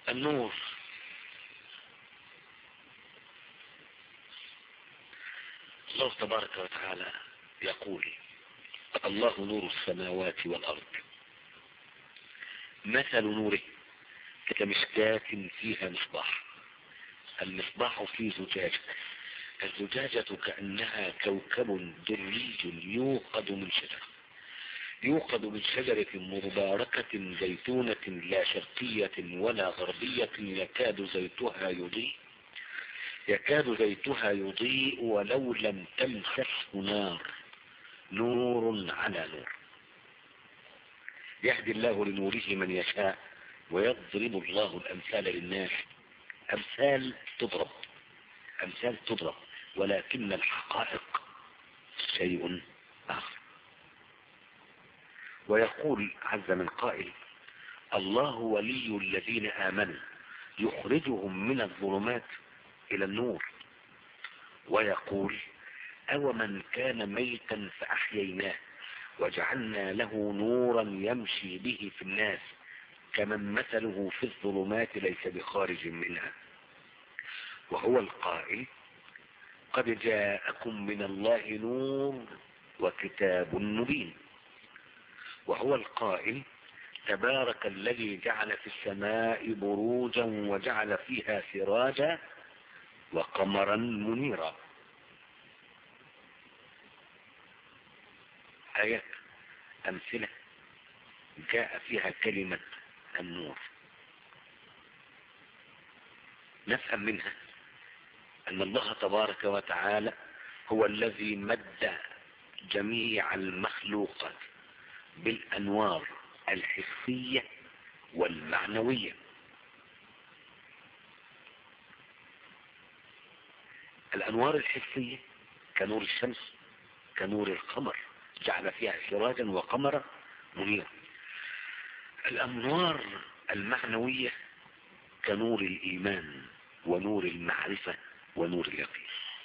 النور الله تبارك وتعالى يقول الله نور السماوات والأرض مثل نوره كمشكاة فيها مصباح المصباح في زجاجة الزجاجة كأنها كوكب دري يوقد من شجرة يوقد من شجرة مباركة زيتونة لا شرقية ولا غربية يكاد زيتها يضيء يكاد زيتها يضيء ولو لم تمسسه نار نور على نور يهدي الله لنوره من يشاء ويضرب الله الأمثال للناس أمثال تضرب أمثال تضرب ولكن الحقائق شيء آخر ويقول عز من قائل الله ولي الذين آمنوا يخرجهم من الظلمات إلى النور ويقول أو من كان ميتا فأحييناه وجعلنا له نورا يمشي به في الناس كمن مثله في الظلمات ليس بخارج منها وهو القائل قد جاءكم من الله نور وكتاب مبين وهو القائل تبارك الذي جعل في السماء بروجا وجعل فيها سراجا وقمرا منيرا آيات أمثلة جاء فيها كلمة النور نفهم منها أن الله تبارك وتعالى هو الذي مد جميع المخلوقات بالأنوار الحسية والمعنوية الأنوار الحسية كنور الشمس كنور القمر جعل فيها سراجا وقمرا منيرا الأنوار المعنوية كنور الإيمان ونور المعرفة ونور اليقين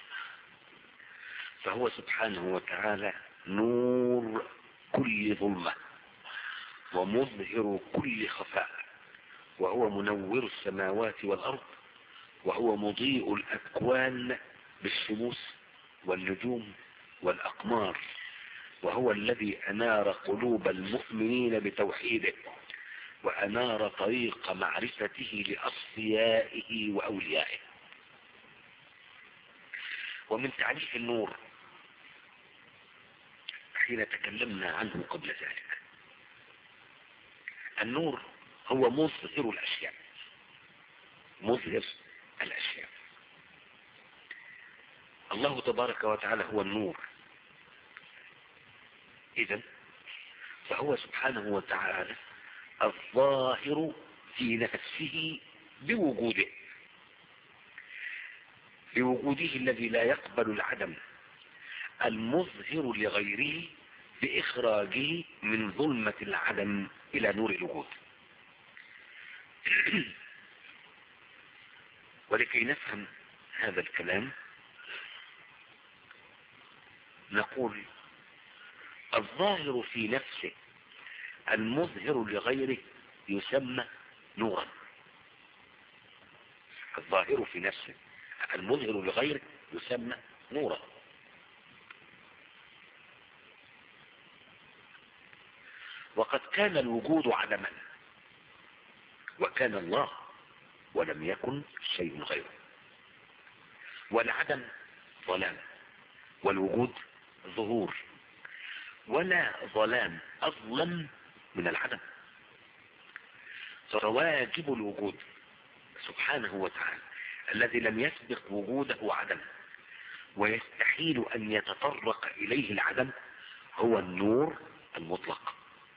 فهو سبحانه وتعالى نور كل ظلمة ومظهر كل خفاء وهو منور السماوات والأرض وهو مضيء الأكوان بالشموس والنجوم والأقمار وهو الذي أنار قلوب المؤمنين بتوحيده وأنار طريق معرفته لأصفيائه وأوليائه ومن تعريف النور حين تكلمنا عنه قبل ذلك النور هو مظهر الأشياء مظهر الأشياء الله تبارك وتعالى هو النور إذا فهو سبحانه وتعالى الظاهر في نفسه بوجوده بوجوده الذي لا يقبل العدم المظهر لغيره بإخراجه من ظلمة العدم إلى نور الوجود ولكي نفهم هذا الكلام نقول الظاهر في نفسه المظهر لغيره يسمى نورا الظاهر في نفسه المظهر لغيره يسمى نورا وقد كان الوجود عدما وكان الله ولم يكن شيء غيره والعدم ظلام والوجود ظهور ولا ظلام أظلم من العدم فواجب الوجود سبحانه وتعالى الذي لم يسبق وجوده عدم ويستحيل أن يتطرق إليه العدم هو النور المطلق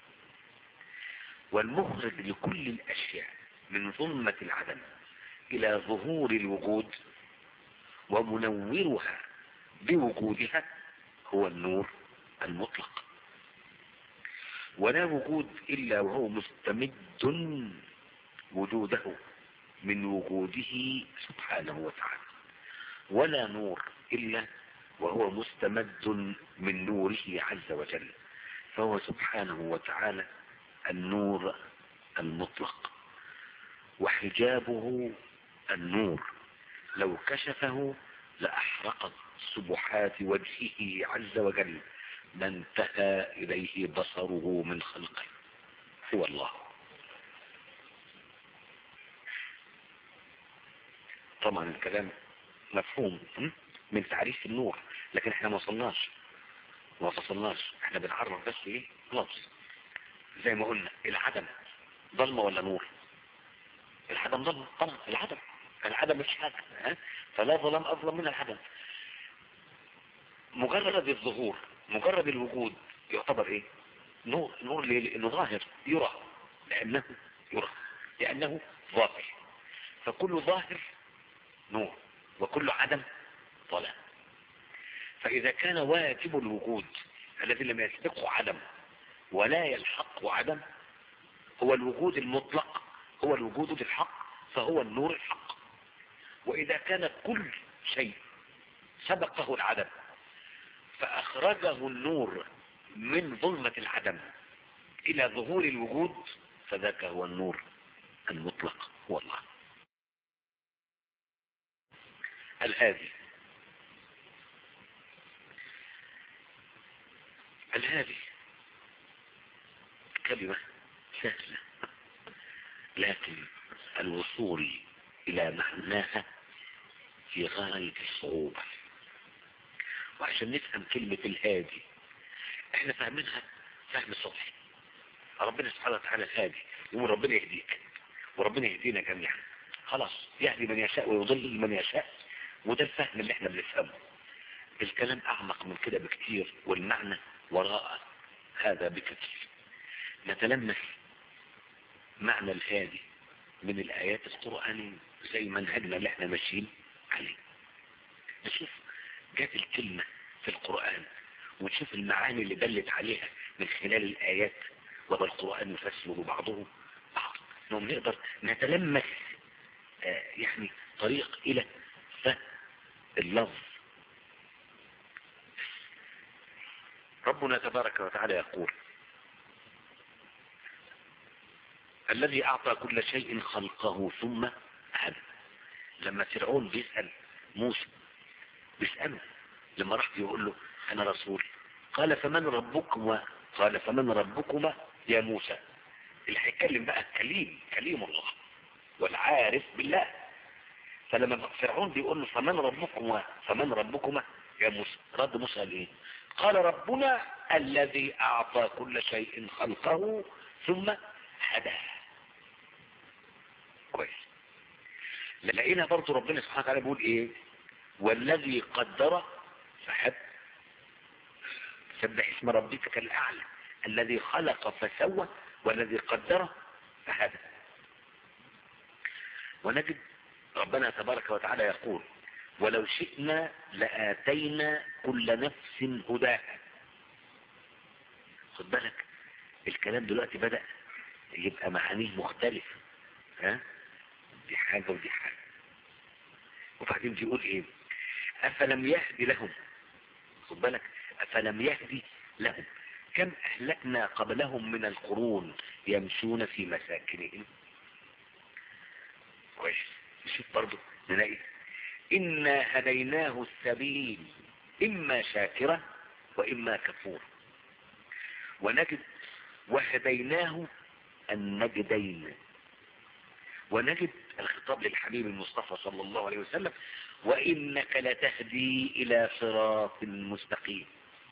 والمخرج لكل الأشياء من ظلمة العدم إلى ظهور الوجود ومنورها بوجودها هو النور المطلق ولا وجود إلا وهو مستمد وجوده من وجوده سبحانه وتعالى ولا نور إلا وهو مستمد من نوره عز وجل فهو سبحانه وتعالى النور المطلق وحجابه النور لو كشفه لأحرقت سبحات وجهه عز وجل ما انتهى إليه بصره من خلقه هو الله طبعا الكلام مفهوم من تعريف النور لكن احنا ما وصلناش ما وصلناش احنا بنعرف بس ايه لفظ زي ما قلنا العدم ظلمة ولا نور العدم ظلمة طبعا العدم العدم مش حاجة ها؟ فلا ظلام أظلم من العدم مجرد الظهور مجرد الوجود يعتبر ايه نور نور ليه لانه ظاهر يرى لانه يرى لانه ظاهر فكل ظاهر نور وكل عدم ظلام فاذا كان واجب الوجود الذي لم يسبقه عدم ولا يلحقه عدم هو الوجود المطلق هو الوجود الحق فهو النور الحق واذا كان كل شيء سبقه العدم فأخرجه النور من ظلمة العدم إلى ظهور الوجود فذاك هو النور المطلق هو الله الهادي الهادي كلمة سهلة لكن الوصول إلى معناها في غاية الصعوبة وعشان نفهم كلمة الهادي احنا فاهمينها فهم سطحي ربنا سبحانه وتعالى الهادي يقول ربنا يهديك وربنا يهدينا جميعا خلاص يهدي من يشاء ويضل من يشاء وده الفهم اللي احنا بنفهمه الكلام اعمق من كده بكتير والمعنى وراء هذا بكتير نتلمس معنى الهادي من الايات القرآنية زي منهجنا اللي احنا ماشيين عليه نشوف جات الكلمة في القرآن ونشوف المعاني اللي دلت عليها من خلال الآيات والقرآن يفسر بعضه بعض انهم نقدر نتلمس آه يعني طريق إلى فهم اللفظ ربنا تبارك وتعالى يقول الذي أعطى كل شيء خلقه ثم هدى لما فرعون بيسأل موسى بيسأله لما راح يقول له أنا رسول قال فمن ربكما قال فمن ربكما يا موسى اللي هيتكلم بقى كليم كليم الله والعارف بالله فلما فرعون بيقول له فمن ربكما فمن ربكما يا موسى رد موسى قال ايه قال ربنا الذي أعطى كل شيء خلقه ثم هداه كويس لقينا برضو ربنا سبحانه وتعالى بيقول ايه والذي قدر فحد سبح اسم ربك الأعلى الذي خلق فسوى والذي قدر فهدى ونجد ربنا تبارك وتعالى يقول ولو شئنا لآتينا كل نفس هداها خد بالك الكلام دلوقتي بدأ يبقى معانيه مختلفة ها دي حاجة ودي حاجة وبعدين بيقول ايه افلم يهدي لهم خد بالك افلم يهدي لهم كم اهلكنا قبلهم من القرون يمشون في مساكنهم كويس نشوف برضو نلاقي انا هديناه السبيل اما شاكرة واما كفور ونجد وهديناه النجدين ونجد الخطاب للحبيب المصطفى صلى الله عليه وسلم وإنك لتهدي إلى صراط مستقيم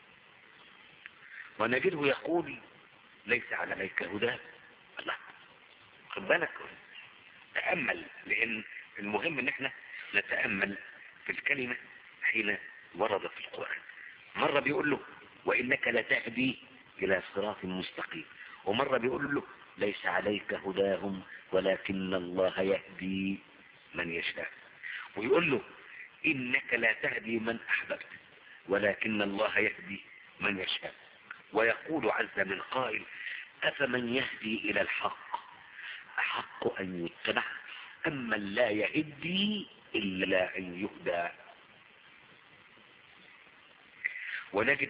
ونجده يقول ليس عليك هدى الله خد بالك تأمل لأن المهم ان احنا نتأمل في الكلمة حين ورد في القرآن مرة بيقول له وإنك لتهدي إلى صراط مستقيم ومرة بيقول له ليس عليك هداهم ولكن الله يهدي من يشاء ويقول له إنك لا تهدي من أحببت ولكن الله يهدي من يشاء ويقول عز من قائل أفمن يهدي إلى الحق أحق أن يتبع أما لا يهدي إلا أن يهدى ونجد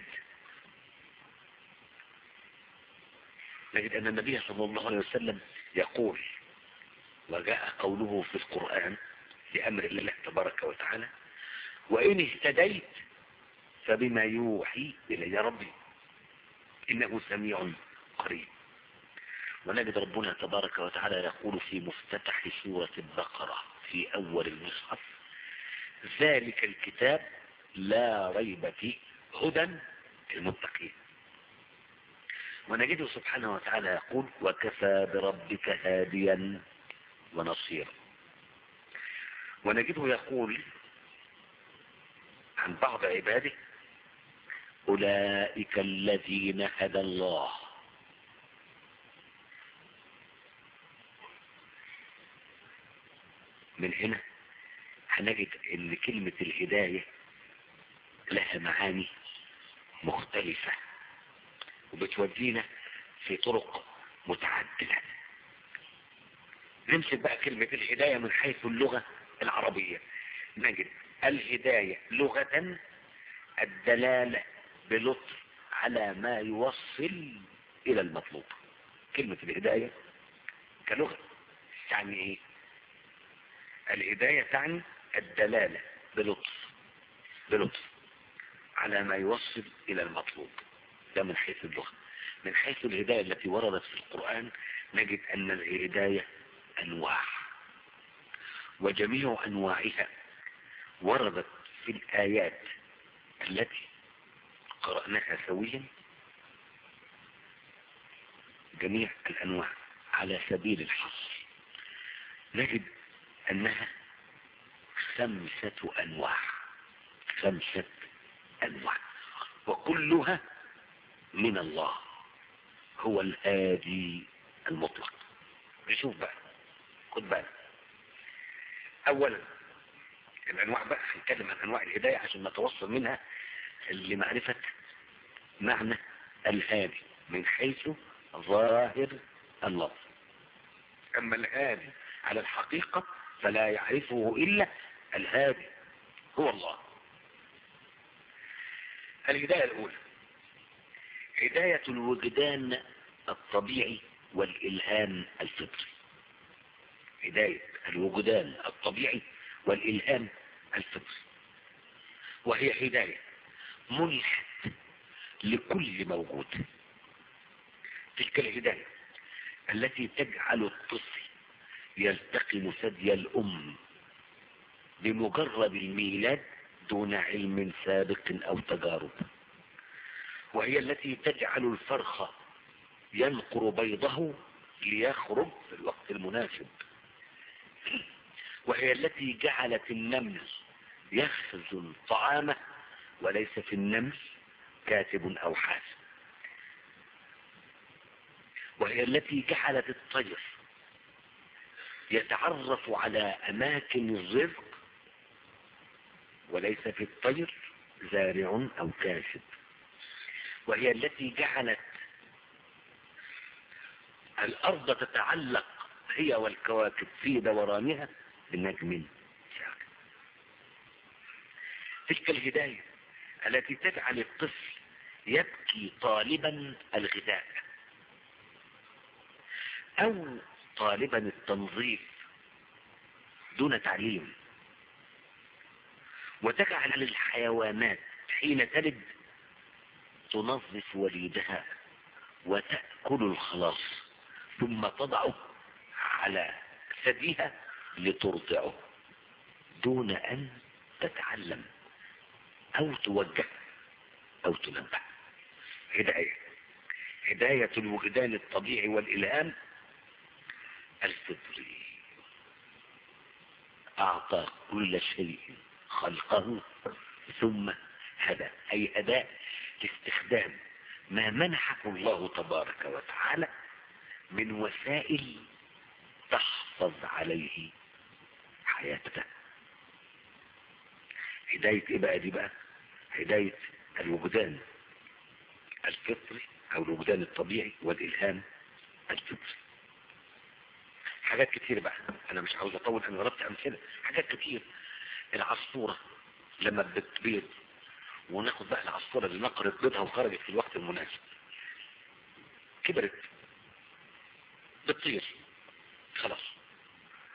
نجد أن النبي صلى الله عليه وسلم يقول وجاء قوله في القرآن لأمر الله تبارك وتعالى وإن اهتديت فبما يوحي إلي ربي إنه سميع قريب ونجد ربنا تبارك وتعالى يقول في مفتتح سورة البقرة في أول المصحف ذلك الكتاب لا ريب فيه هدى للمتقين ونجده سبحانه وتعالى يقول وكفى بربك هاديا ونصيرا ونجده يقول عن بعض عباده أولئك الذين هدى الله من هنا هنجد ان كلمة الهداية لها معاني مختلفة وبتودينا في طرق متعددة نمسك بقى كلمة الهداية من حيث اللغة العربية نجد الهداية لغة الدلالة بلطف على ما يوصل إلى المطلوب كلمة الهداية كلغة يعني إيه الهداية تعني الدلالة بلطف بلطف على ما يوصل إلى المطلوب ده من حيث اللغة من حيث الهداية التي وردت في القرآن نجد أن الهداية أنواع وجميع أنواعها وردت في الآيات التي قرأناها سويا جميع الأنواع على سبيل الحصر نجد أنها خمسة أنواع خمسة أنواع وكلها من الله هو الهادي المطلق نشوف بقى خد بالك أولا الأنواع بقى هنتكلم عن أنواع الهداية عشان نتوصل منها لمعرفة معنى الهادي من حيث ظاهر اللفظ أما الهادي على الحقيقة فلا يعرفه إلا الهادي هو الله الهداية الأولى هداية الوجدان الطبيعي والإلهام الفطري هداية الوجدان الطبيعي والإلهام الفطري وهي هداية منحت لكل موجود تلك الهداية التي تجعل الطفل يلتقم ثدي الأم بمجرد الميلاد دون علم سابق أو تجارب وهي التي تجعل الفرخ ينقر بيضه ليخرج في الوقت المناسب وهي التي جعلت النمل يخزن طعامه وليس في النمل كاتب أو حاسب وهي التي جعلت الطير يتعرف على أماكن الرزق وليس في الطير زارع أو كاسب وهي التي جعلت الأرض تتعلق هي والكواكب في دورانها بنجم ساكن تلك الهداية التي تجعل الطفل يبكي طالبا الغذاء أو طالبا التنظيف دون تعليم وتجعل للحيوانات حين تلد تنظف وليدها وتأكل الخلاص ثم تضعه على ثديها لترضعه دون أن تتعلم أو توجه أو تنبه هداية هداية الوجدان الطبيعي والإلهام الفطري أعطى كل شيء خلقه ثم هدى أي أداء لاستخدام ما منحه الله تبارك وتعالى من وسائل تحفظ عليه حياته هداية ايه بقى دي بقى هداية الوجدان الفطري او الوجدان الطبيعي والالهام الفطري حاجات كتير بقى انا مش عاوز اطول انا ضربت امثله حاجات كتير العصفورة لما بتبيض وناخد بقى العصفورة اللي نقرت بيضها وخرجت في الوقت المناسب كبرت بتطير خلاص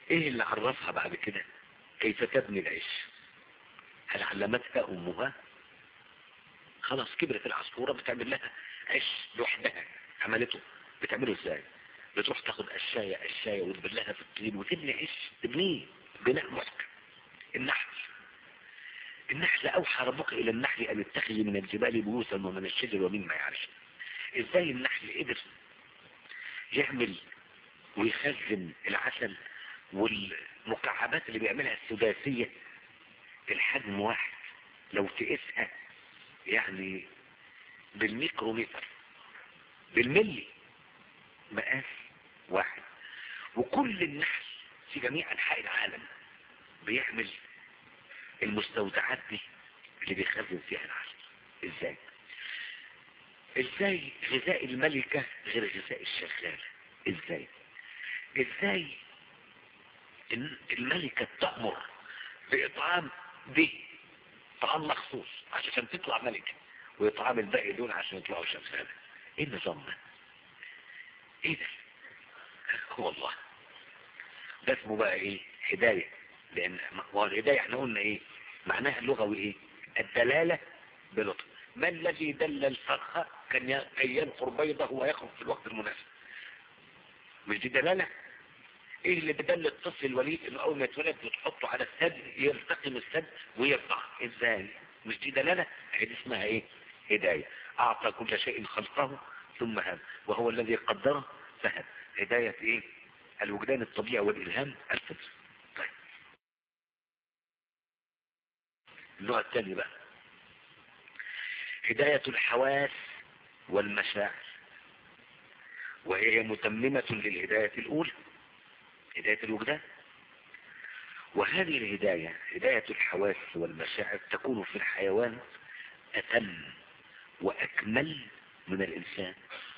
ايه اللي عرفها بعد كده كيف تبني العش هل علمتها امها خلاص كبرت العصفورة بتعمل لها عش لوحدها عملته بتعمله ازاي بتروح تاخد قشاية قشاية وتبلها في الطين وتبني عش تبنيه بناء محكم النحل النحل اوحى ربك الى النحل ان اتخذي من الجبال بيوتا ومن الشجر ومما يعرش ازاي النحل قدر يعمل ويخزن العسل والمكعبات اللي بيعملها السداسية الحجم واحد لو تقيسها يعني بالميكرومتر بالملي مقاس واحد وكل النحل في جميع انحاء العالم بيعمل المستودعات دي اللي بيخزن فيها العسل ازاي ازاي غذاء الملكة غير غذاء الشغالة ازاي ازاي الملكة تأمر بإطعام دي طعام مخصوص عشان تطلع ملكة ويطعام الباقي دول عشان يطلعوا شغالة ايه النظام ده ايه ده والله ده اسمه بقى ايه هداية لان هو الهداية احنا قلنا ايه معناها اللغوي ايه الدلالة بلطف ما الذي دل الفرخة كان ينقر بيضه ويخرج في الوقت المناسب مش دي دلالة ايه اللي بدل الطفل الوليد انه اول ما يتولد بتحطه على السد يلتقم السد ويرضع ازاي مش دي دلالة هي اسمها ايه هداية اعطى كل شيء خلقه ثم هب وهو الذي قدره فهب هداية ايه الوجدان الطبيعي والالهام الفطر طيب النوع الثاني بقى هداية الحواس والمشاعر وهي متممة للهداية الأولى هداية الوجدان وهذه الهداية هداية الحواس والمشاعر تكون في الحيوان أتم وأكمل من الإنسان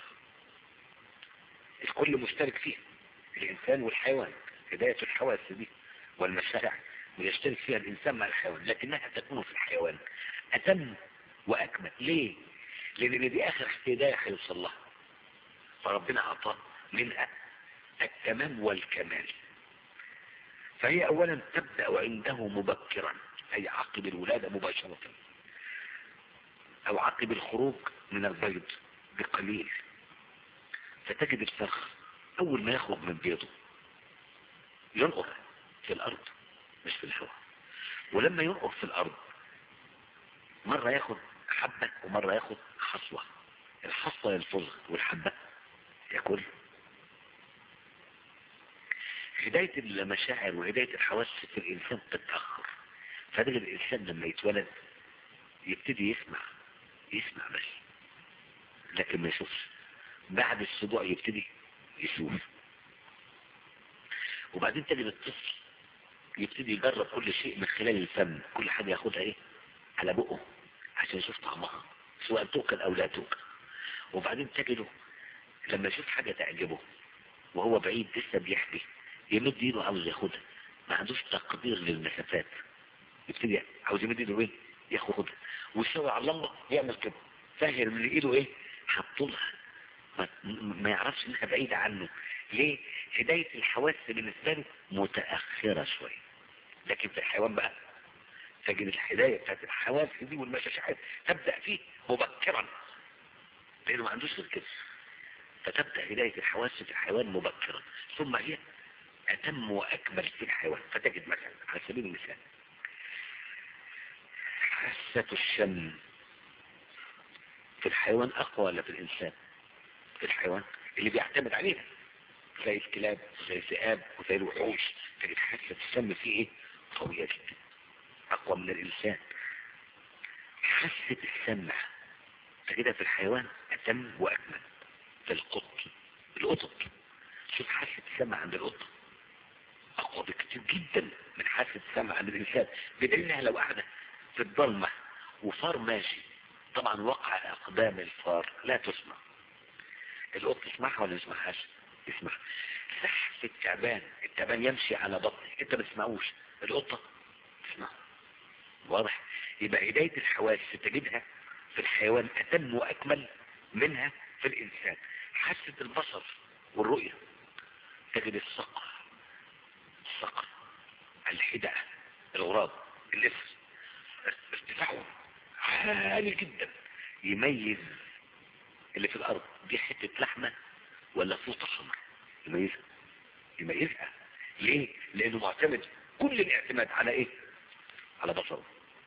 الكل مشترك فيها الإنسان والحيوان هداية الحواس دي والمشاعر ويشترك فيها الإنسان مع الحيوان لكنها تكون في الحيوان أتم وأكمل ليه؟ لأن دي آخر هداية هيوصل لها فربنا أعطاه منها التمام والكمال فهي أولا تبدأ عنده مبكرا أي عقب الولادة مباشرة أو عقب الخروج من البيض بقليل فتجد الفرخ أول ما يخرج من بيضه ينقر في الأرض مش في الهواء ولما ينقر في الأرض مرة ياخد حبة ومرة ياخد حصوة الحصوة يلفظ والحبة ياكل هداية المشاعر وهداية الحواس في الإنسان تتأخر فتجد الإنسان لما يتولد يبتدي يسمع يسمع بس لكن ما يشوفش بعد السبوع يبتدي يشوف وبعدين تجد الطفل يبتدي يجرب كل شيء من خلال الفم كل حاجة ياخدها ايه على بقه عشان يشوف طعمها سواء تؤكل او لا تؤكل وبعدين تجده لما يشوف حاجة تعجبه وهو بعيد لسه بيحكي يمد ايده عاوز ياخدها ما عندوش تقدير للمسافات يبتدي عاوز يمد ايده ايه ياخدها ويشاور على اللمبه يعمل كده فاهم ان ايده ايه حطولها ما, ما يعرفش انها بعيدة عنه ليه هداية الحواس بالنسبة له متأخرة شوية لكن في الحيوان بقى تجد الهداية بتاعت الحواس دي والمشاعر تبدأ فيه مبكرا لانه ما عندوش غير كده فتبدأ هداية الحواس في الحيوان مبكرا ثم هي أتم وأكمل في الحيوان فتجد مثلا على سبيل المثال حاسة الشم في الحيوان أقوى ولا في الإنسان في الحيوان اللي بيعتمد عليها زي الكلاب زي الذئاب وزي الوحوش تجد حاسة الشم فيه ايه قوية جدا أقوى من الإنسان حاسة السمع تجدها في الحيوان أتم وأكمل في القط القطط شوف حاسة السمع عند القطة أقوى بكتير جدا من حاسة السمع عند الإنسان بدليل إنها لو قاعدة في الضلمة وفار ماشي طبعا وقع أقدام الفار لا تسمع القط تسمعها ولا يسمعهاش يسمع سحف التعبان التعبان يمشي على بطنه انت ما تسمعوش القطة تسمع واضح يبقى هداية الحواس تجدها في الحيوان أتم وأكمل منها في الإنسان حاسة البصر والرؤية تجد الصقر الصقر الحدأة الغراب الإفر ارتفاعه عالي جدا يميز اللي في الأرض دي حتة لحمة ولا فوطة حمر يميزها يميزها ليه؟ لأنه معتمد كل الاعتماد على إيه؟ على بصره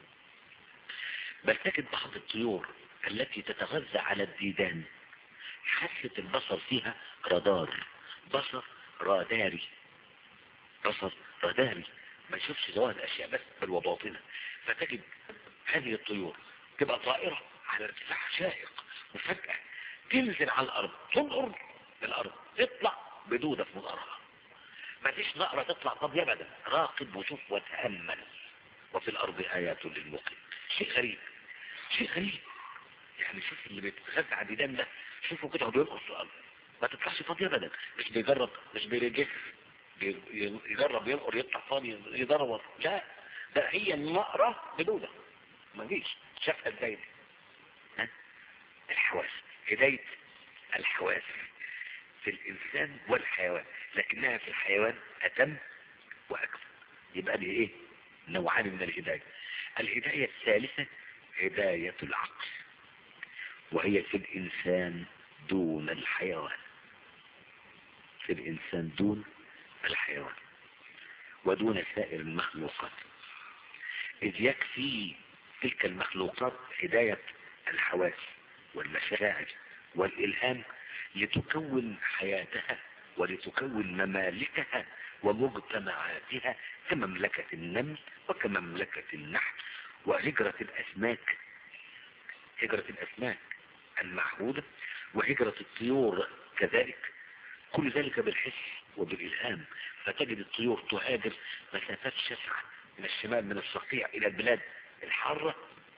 بل تجد بعض الطيور التي تتغذى على الديدان حاسة البصر فيها رادار بصر راداري بصر راداري ما يشوفش ظواهر الأشياء بس بل وباطنها فتجد هذه الطيور تبقى طائرة على ارتفاع شائق وفجأة تنزل على الأرض تنقر الأرض تطلع بدودة في منقرها ما فيش نقرة تطلع طب ابدا راقب وشوف وتأمل وفي الأرض آيات للموقن شيء غريب شيء غريب يعني شوف اللي بيتغذى على الديدان ده شوفوا كده هو بينقص في الأرض ما تطلعش فاضي ابدا مش بيجرب مش بيرجف يجرب ينقر يطلع فاضي يدور لا ده هي النقرة بدودة ما فيش شافها ازاي ها الحواس هداية الحواس في الإنسان والحيوان لكنها في الحيوان أتم وأكثر يبقى دي إيه نوعان من الهداية الهداية الثالثة هداية العقل وهي في الإنسان دون الحيوان في الإنسان دون الحيوان ودون سائر المخلوقات إذ يكفي تلك المخلوقات هداية الحواس والمشاعر والإلهام لتكون حياتها ولتكون ممالكها ومجتمعاتها كمملكة النمل وكمملكة النحل وهجرة الأسماك هجرة الأسماك المعهودة وهجرة الطيور كذلك كل ذلك بالحس وبالإلهام فتجد الطيور تهاجر مسافات شاسعة من الشمال من الصقيع إلى البلاد الحارة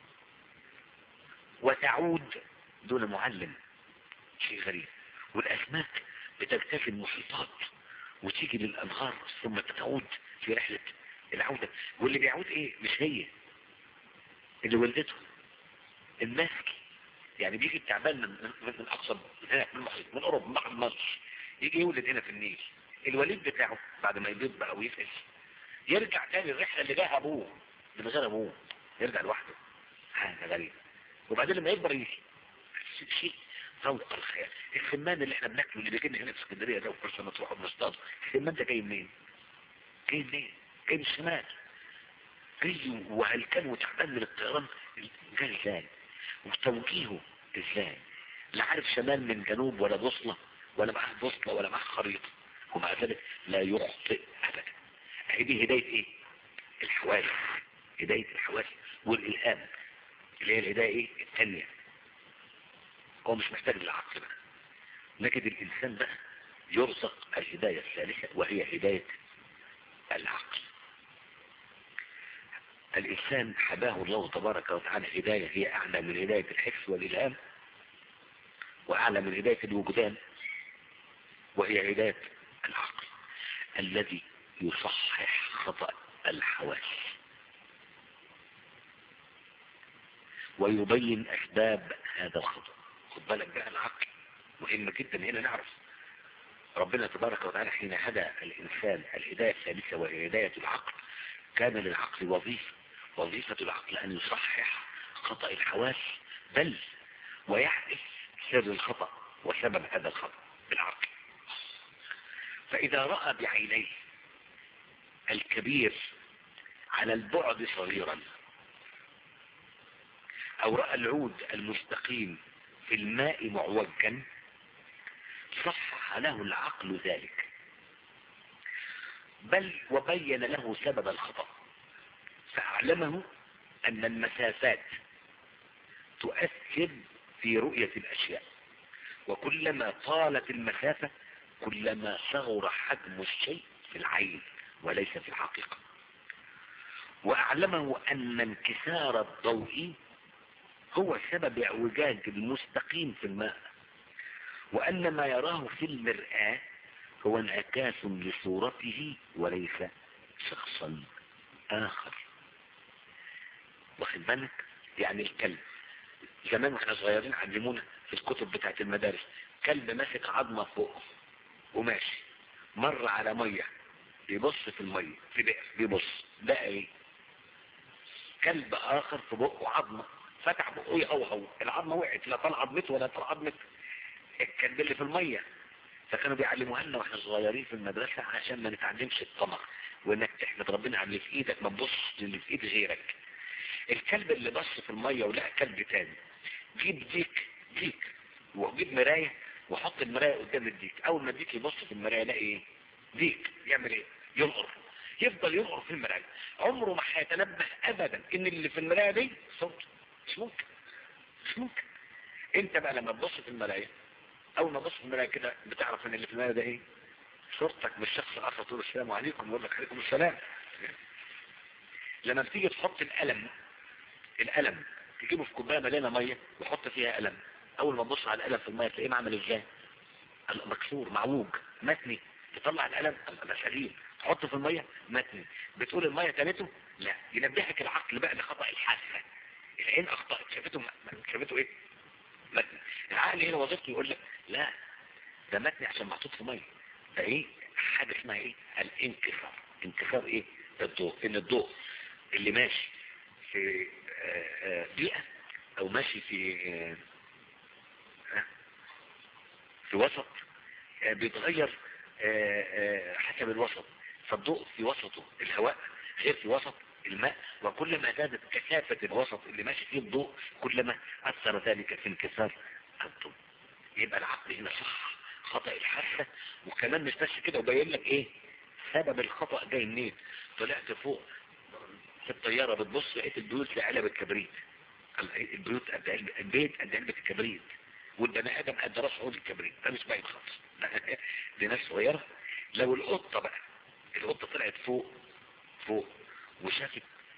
وتعود دون معلم شيء غريب والأسماك بتجتاز المحيطات وتيجي للأنهار ثم تعود في رحلة العودة واللي بيعود ايه مش هي اللي ولدته الماسك يعني بيجي التعبان من, من, من اقصى هناك من المحيط من اوروبا من بحر مصر يجي يولد هنا في النيل الوليد بتاعه بعد ما يبيض بقى ويفقس يرجع تاني الرحلة اللي جاها ابوه من غير ابوه يرجع لوحده حاجة غريبة وبعدين لما يكبر يجي شيء فوق الخيال الخمان اللي احنا بناكله اللي بيجي هنا في اسكندريه ده وكل سنه تروحوا بنصطاد الخمان ده جاي منين؟ جاي منين؟ جاي من الشمال جاي وهلكان وتعبان من الطيران جاي ازاي؟ وتوجيهه ازاي؟ لا عارف شمال من جنوب ولا بوصله ولا معاه بوصله ولا معاه خريطه ومع ذلك لا يخطئ ابدا اهي دي هدايه ايه؟ الحواس هدايه الحواس والالهام اللي هي الهدايه ايه؟ الثانيه هو مش محتاج للعقل بقى نجد الإنسان بقى يرزق الهداية الثالثة وهي هداية العقل الإنسان حباه الله تبارك وتعالى هداية هي أعلى من هداية الحس والإلهام وأعلى من هداية الوجدان وهي هداية العقل الذي يصحح خطأ الحواس ويبين أسباب هذا الخطأ خد بالك بقى العقل مهم جدا هنا نعرف ربنا تبارك وتعالى حين هدى الإنسان الهداية الثالثة وهي هداية العقل كان للعقل وظيفة وظيفة العقل أن يصحح خطأ الحواس بل ويحدث سر الخطأ وسبب هذا الخطأ بالعقل فإذا رأى بعينيه الكبير على البعد صغيرا أو رأى العود المستقيم في الماء معوجا صحح له العقل ذلك بل وبين له سبب الخطأ فأعلمه أن المسافات تؤثر في رؤية الأشياء وكلما طالت المسافة كلما صغر حجم الشيء في العين وليس في الحقيقة وأعلمه أن انكسار الضوء هو سبب اعوجاج المستقيم في الماء وأن ما يراه في المرآة هو انعكاس لصورته وليس شخصا آخر واخد بالك يعني الكلب زمان واحنا صغيرين علمونا في الكتب بتاعت المدارس كلب ماسك عظمة فوق وماشي مر على مية بيبص في المية في بئر بيبص ده ايه كلب اخر في بقه عظمة فتح بقه يهوهو العظمة وقعت لا طلع عظمته ولا طلع عظمة الكلب اللي في المية فكانوا بيعلموها لنا واحنا صغيرين في المدرسة عشان ما نتعلمش الطمع وانك تحمد ربنا على اللي في ايدك ما تبصش للي في ايد غيرك الكلب اللي بص في المية ولقى كلب تاني جيب ديك ديك وجيب مراية وحط المراية قدام الديك اول ما الديك يبص في المراية يلاقي ايه ديك يعمل ايه ينقر يفضل ينقر في المراية عمره ما هيتنبه ابدا ان اللي في المراية دي صوت مش ممكن مش ممكن انت بقى لما تبص في المراية اول ما تبص في المراية كده بتعرف ان اللي في المراية ده ايه صورتك مش شخص اخر تقول السلام عليكم يقول لك عليكم السلام لما بتيجي تحط القلم القلم تجيبه في كوبايه مليانه ميه وحط فيها قلم اول ما تبص على القلم في الميه تلاقيه عامل ازاي مكسور معوج متني تطلع القلم ده سليم تحطه في الميه متني بتقول الميه تنته لا ينبهك العقل بقى لخطا الحاسه العين اخطات شافته م... شافته ايه متني العقل هنا وظيفته يقول لك لا ده متني عشان محطوط في ميه ده ايه حاجه اسمها ايه الانكسار انكسار ايه الضوء ان الضوء اللي ماشي في بيئة او ماشي في في وسط بيتغير حسب الوسط فالضوء في وسطه الهواء غير في وسط الماء وكلما زادت كثافة الوسط اللي ماشي فيه الضوء كلما أثر ذلك في انكسار الضوء يبقى العقل هنا صح خطأ الحاسة وكمان مش بس كده وبين لك ايه سبب الخطأ جاي منين طلعت فوق في الطيارة بتبص لقيت البيوت لعلب الكبريت البيوت قد البيت قد علبة الكبريت والبني ادم قد راس عود الكبريت ده مش باين خالص دي ناس صغيرة لو القطة بقى القطة طلعت فوق فوق وشافت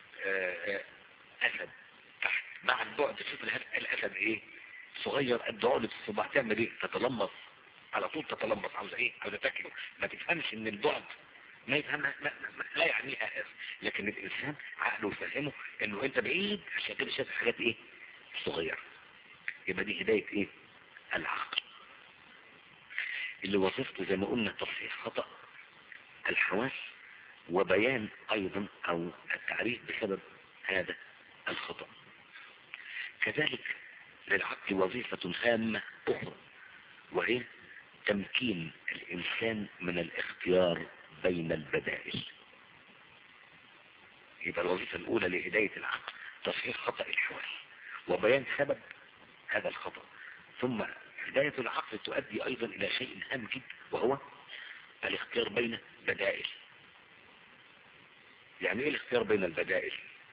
اسد تحت مع البعد شوف الاسد ايه صغير قد عقلة الصباع تعمل ايه تتلمص على طول تتلمص عاوزة ايه عاوزة تاكله ما تفهمش ان البعد ما يفهمها ما ما لا يعنيها هذا لكن الانسان عقله يفهمه انه انت بعيد عشان كده شايف حاجات ايه صغيرة يبقى دي هداية ايه العقل اللي وصفته زي ما قلنا تصحيح خطأ الحواس وبيان ايضا او التعريف بسبب هذا الخطأ كذلك للعقل وظيفة هامة اخرى وهي تمكين الانسان من الاختيار بين البدائل يبقى الوظيفة الاولى لهداية العقل تصحيح خطأ الحواس وبيان سبب هذا الخطأ ثم هداية العقل تؤدي ايضا الى شيء هام جدا وهو الاختيار بين بدائل يعني ايه الاختيار بين البدائل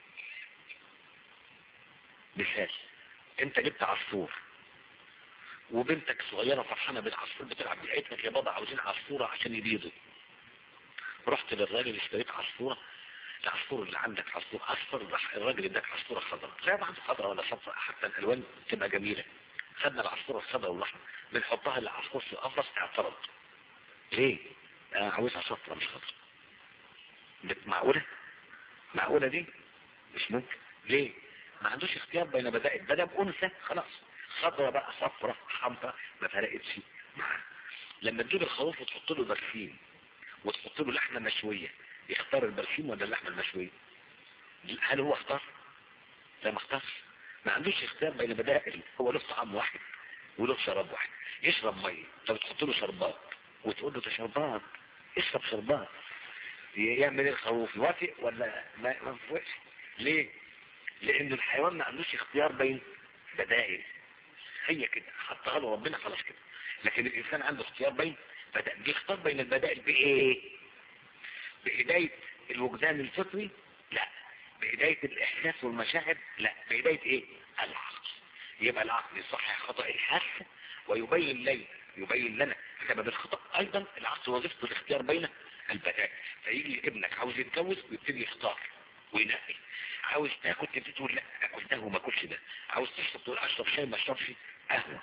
مثال انت جبت عصفور وبنتك صغيرة فرحانة بالعصفور بتلعب قالت لك يا بابا عاوزين عصفورة عشان يبيضوا رحت للراجل اشتريت عصفورة العصفور اللي عندك عصفور اصفر راح الراجل اداك عصفورة خضراء زي بعض خضراء ولا صفراء حتى الالوان تبقى جميلة خدنا العصفورة الخضراء والأحمر بنحطها للعصفور في القفص اعترض ليه؟ انا عاوزها صفراء مش خضراء معقولة؟ معقولة دي؟ مش ممكن ليه؟ ما عندوش اختيار بين بدائل بدأ بأنثى خلاص خضرة بقى صفرة حمراء ما فرقتش معاه لما تجيب الخروف وتحط له برسيم وتحط له لحمة مشوية يختار البرسيم ولا اللحمة المشوية هل هو اختار لا ما اختارش ما عندوش اختيار بين بدائل هو له طعام واحد وله شراب واحد يشرب مية طب تحط له شربات وتقول له ده شربات اشرب شربات يعمل ايه الخروف يوافق ولا ما ما يوافقش ليه لان الحيوان ما عندوش اختيار بين بدائل هي كده حطها له ربنا خلاص كده لكن الانسان عنده اختيار بين بدأ بيختار بين البدائل بايه بهداية الوجدان الفطري لا بهداية الاحساس والمشاعر لا بهداية ايه العقل يبقى العقل يصحح خطأ الحاسة ويبين لي يبين لنا سبب الخطأ ايضا العقل وظيفته الاختيار بين البدائل فيجي ابنك عاوز يتجوز ويبتدي يختار وينقي عاوز تاكل تبتدي تقول لا اكل ده وما اكلش ده عاوز تشرب تقول اشرب شاي ما اشربش قهوه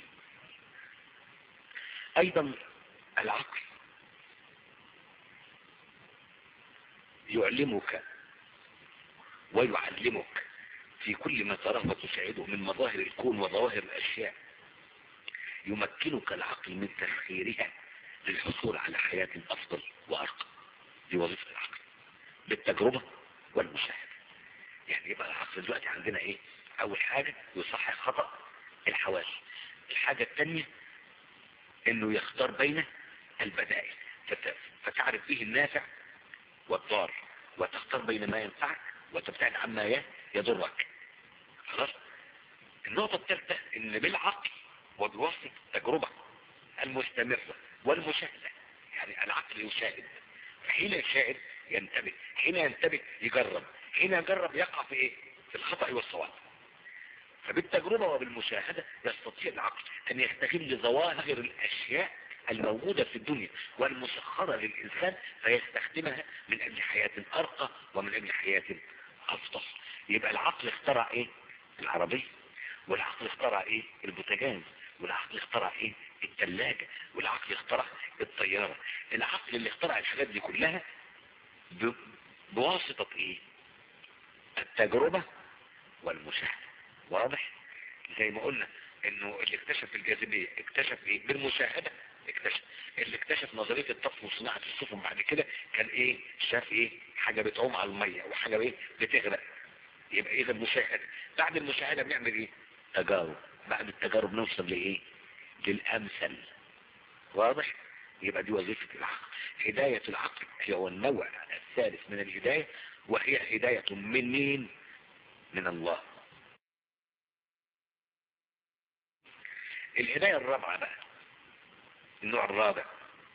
ايضا العقل يعلمك ويعلمك في كل ما تراه وتساعده من مظاهر الكون وظواهر الاشياء يمكنك العقل من تسخيرها للحصول على حياة افضل وارقى دي وظيفة العقل بالتجربة والمشاهدة يعني يبقى العقل دلوقتي عندنا ايه اول حاجة يصحح خطأ الحواس الحاجة الثانية انه يختار بين البدائل فت... فتعرف فيه النافع والضار وتختار بين ما ينفعك وتبتعد عما يضرك خلاص النقطة الثالثة ان بالعقل وبواسطة التجربة المستمرة والمشاهدة يعني العقل يشاهد حين يشاهد ينتبه حين ينتبه يجرب حين يجرب يقع في ايه في الخطأ والصواب فبالتجربة وبالمشاهدة يستطيع العقل ان يستغل ظواهر الاشياء الموجودة في الدنيا والمسخرة للإنسان فيستخدمها من أجل حياة أرقى ومن أجل حياة أفضل يبقى العقل اخترع إيه العربية والعقل اخترع إيه البوتاجاز والعقل اخترع إيه الثلاجة والعقل اخترع الطيارة العقل اللي اخترع الحاجات دي كلها ب... بواسطة إيه التجربة والمشاهدة واضح زي ما قلنا انه اللي اكتشف الجاذبية اكتشف ايه بالمشاهدة اكتشف اللي اكتشف نظرية الطفل وصناعة السفن بعد كده كان ايه شاف ايه حاجة بتعوم على المية وحاجة ايه بتغرق يبقى اذا المشاهدة بعد المشاهدة بنعمل ايه تجارب بعد التجارب نوصل لايه للامثل واضح يبقى دي وظيفة العقل هداية العقل هو النوع الثالث من الهداية وهي هداية من مين من الله الهداية الرابعة بقى النوع الرابع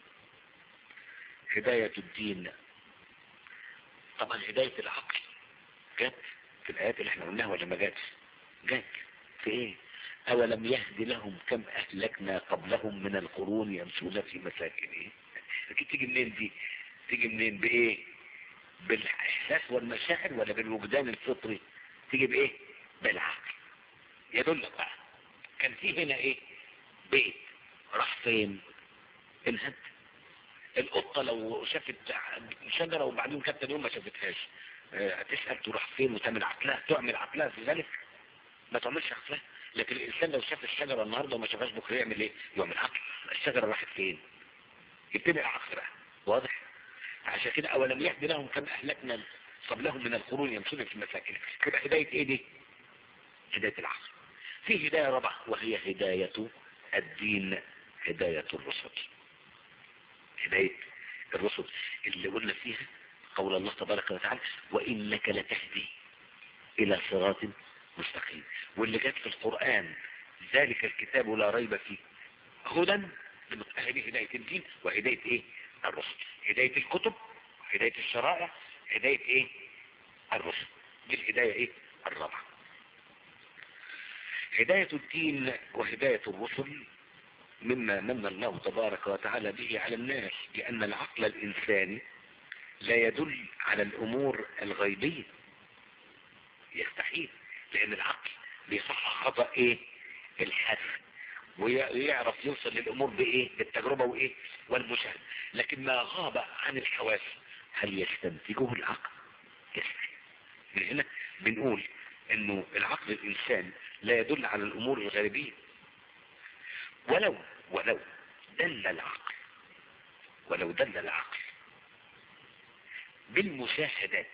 هداية الدين طبعا هداية العقل جت في الآيات اللي احنا قلناها ولا ما جاتش جت في ايه أولم يهدي لهم كم أهلكنا قبلهم من القرون يمشون في مساكنهم أكيد تيجي منين دي تيجي منين بإيه بالإحساس والمشاعر ولا بالوجدان الفطري تيجي بإيه بالعقل يدلك بقى كان في هنا إيه بيت راح فين انهد القطة لو شافت شجرة وبعدين كانت اليوم ما شافتهاش اه تسأل تروح فين وتعمل عقلها تعمل عقلها في ذلك ما تعملش عقلها لكن الإنسان لو شاف الشجرة النهاردة وما شافهاش بكرة يعمل ايه يعمل عقل الشجرة راحت فين يبتدي العقل بقى واضح عشان كده أولم يهدي لهم كم أهلكنا قبلهم من القرون يمشون في المساكن يبقى هداية ايه دي هداية العقل في هداية رابعة وهي هداية الدين هداية الرسل هداية الرسل اللي قلنا فيها قول الله تبارك وتعالى وإنك لتهدي إلى صراط مستقيم واللي جت في القرآن ذلك الكتاب لا ريب فيه هدى هذه هداية الدين وهداية ايه الرسل هداية الكتب هداية الشرائع هداية ايه الرسل دي الهداية ايه الرابعة هداية الدين وهداية الرسل مما من الله تبارك وتعالى به على الناس لأن العقل الإنساني لا يدل على الأمور الغيبية يستحيل لأن العقل بيصحح خطأ إيه الحاسب ويعرف يوصل للأمور بإيه بالتجربة وإيه والمشاهدة لكن ما غاب عن الحواس هل يستنتجه العقل يستحيل من هنا بنقول انه العقل الانسان لا يدل على الامور الغالبية ولو ولو دل العقل ولو دل العقل بالمشاهدات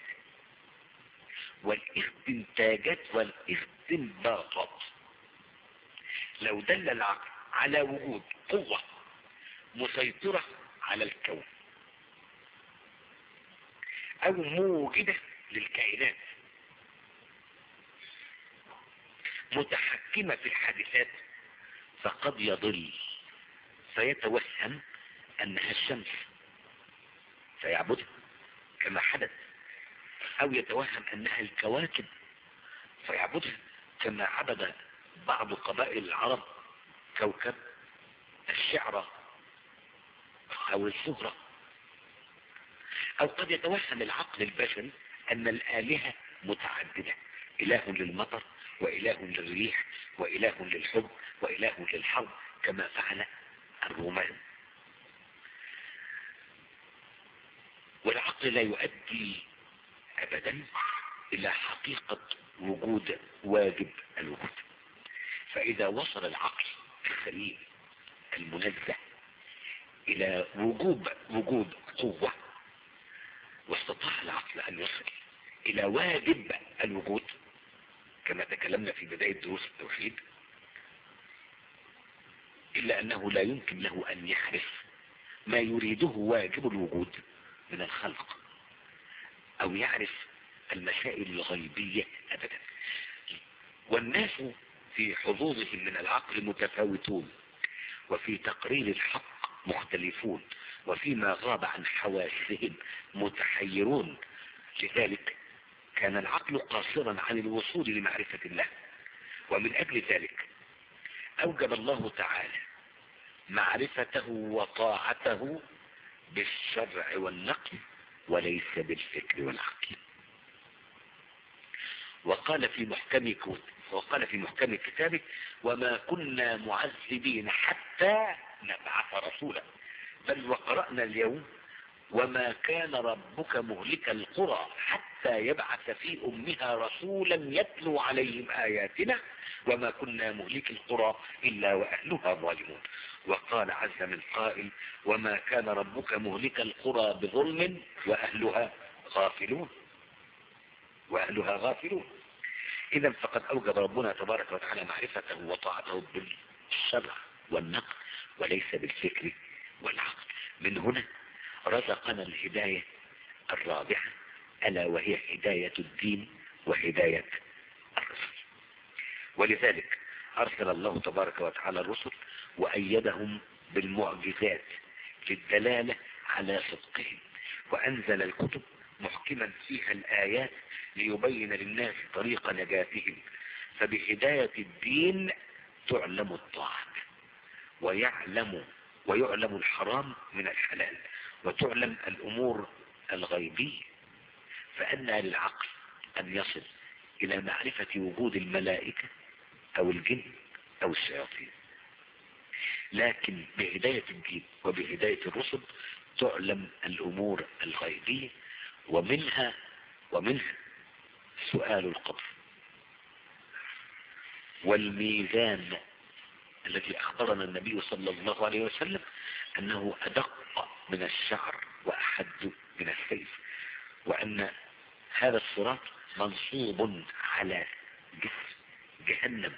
والاستنتاجات والاستنباطات لو دل العقل على وجود قوة مسيطرة على الكون او موجدة للكائنات متحكمة في الحادثات فقد يضل فيتوهم انها الشمس فيعبدها كما حدث او يتوهم انها الكواكب فيعبدها كما عبد بعض قبائل العرب كوكب الشعرة او الزهرة او قد يتوهم العقل البشري ان الالهة متعددة اله للمطر وإله للريح وإله للحب وإله للحرب كما فعل الرومان والعقل لا يؤدي أبدا إلى حقيقة وجود واجب الوجود فإذا وصل العقل السليم المنزه إلى وجوب وجود قوة واستطاع العقل أن يصل إلى واجب الوجود كما تكلمنا في بداية دروس التوحيد إلا أنه لا يمكن له أن يعرف ما يريده واجب الوجود من الخلق أو يعرف المسائل الغيبية أبدا والناس في حظوظهم من العقل متفاوتون وفي تقرير الحق مختلفون وفيما غاب عن حواسهم متحيرون لذلك كان العقل قاصرا عن الوصول لمعرفة الله ومن أجل ذلك أوجب الله تعالى معرفته وطاعته بالشرع والنقل وليس بالفكر والعقل وقال في محكم وقال في محكم كتابه وما كنا معذبين حتى نبعث رسولا بل وقرأنا اليوم وما كان ربك مهلك القرى حتى يبعث في أمها رسولا يتلو عليهم آياتنا وما كنا مهلك القرى إلا وأهلها ظالمون وقال عز من قائل وما كان ربك مهلك القرى بظلم وأهلها غافلون وأهلها غافلون إذا فقد أوجب ربنا تبارك وتعالى معرفته وطاعته بالشرع والنقل وليس بالفكر والعقل من هنا رزقنا الهداية الرابعة ألا وهي هداية الدين وهداية الرسل ولذلك أرسل الله تبارك وتعالى الرسل وأيدهم بالمعجزات للدلالة على صدقهم وأنزل الكتب محكما فيها الآيات ليبين للناس طريق نجاتهم فبهداية الدين تعلم الطاعة ويعلم ويعلم الحرام من الحلال وتعلم الأمور الغيبية فأنى للعقل أن يصل إلى معرفة وجود الملائكة أو الجن أو الشياطين لكن بهداية الدين وبهداية الرسل تعلم الأمور الغيبية ومنها ومنها سؤال القبر والميزان الذي أخبرنا النبي صلى الله عليه وسلم أنه أدق من الشعر وأحد من السيف وأن هذا الصراط منصوب على جسر جهنم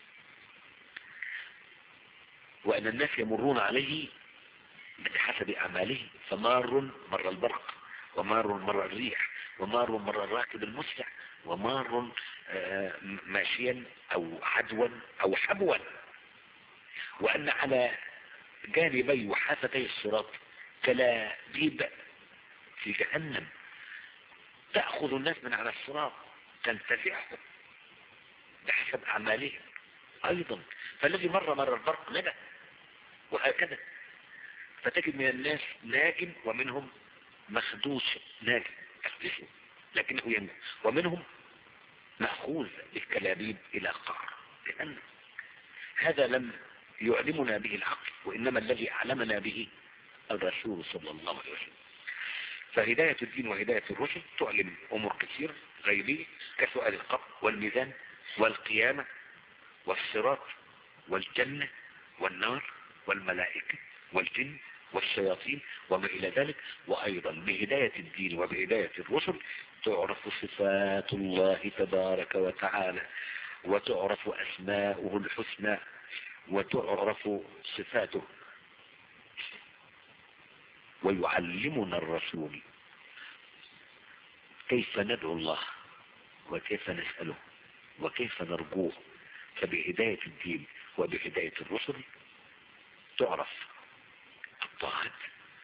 وأن الناس يمرون عليه بحسب أعمالهم فمار مر البرق ومار مر الريح ومار مر الراكب المسرع ومار ماشيا أو عدوا أو حبوا وأن على جانبي وحافتي الصراط كلابيب في جهنم تأخذ الناس من على الصراط تنتفعهم بحسب أعمالهم أيضا فالذي مر مر البرق نجا وهكذا فتجد من الناس ناجم ومنهم مخدوش ناجم أخدشه لكنه ينجو ومنهم مأخوذ بالكلابيب إلى قعر جهنم هذا لم يعلمنا به العقل وإنما الذي أعلمنا به الرسول صلى الله عليه وسلم فهداية الدين وهداية الرسل تعلم أمور كثير غيبية كسؤال القبر والميزان والقيامة والصراط والجنة والنار والملائكة والجن والشياطين وما إلى ذلك وأيضا بهداية الدين وبهداية الرسل تعرف صفات الله تبارك وتعالى وتعرف أسماؤه الحسنى وتعرف صفاته ويعلمنا الرسول كيف ندعو الله وكيف نسأله وكيف نرجوه فبهداية الدين وبهداية الرسل تعرف الطاعات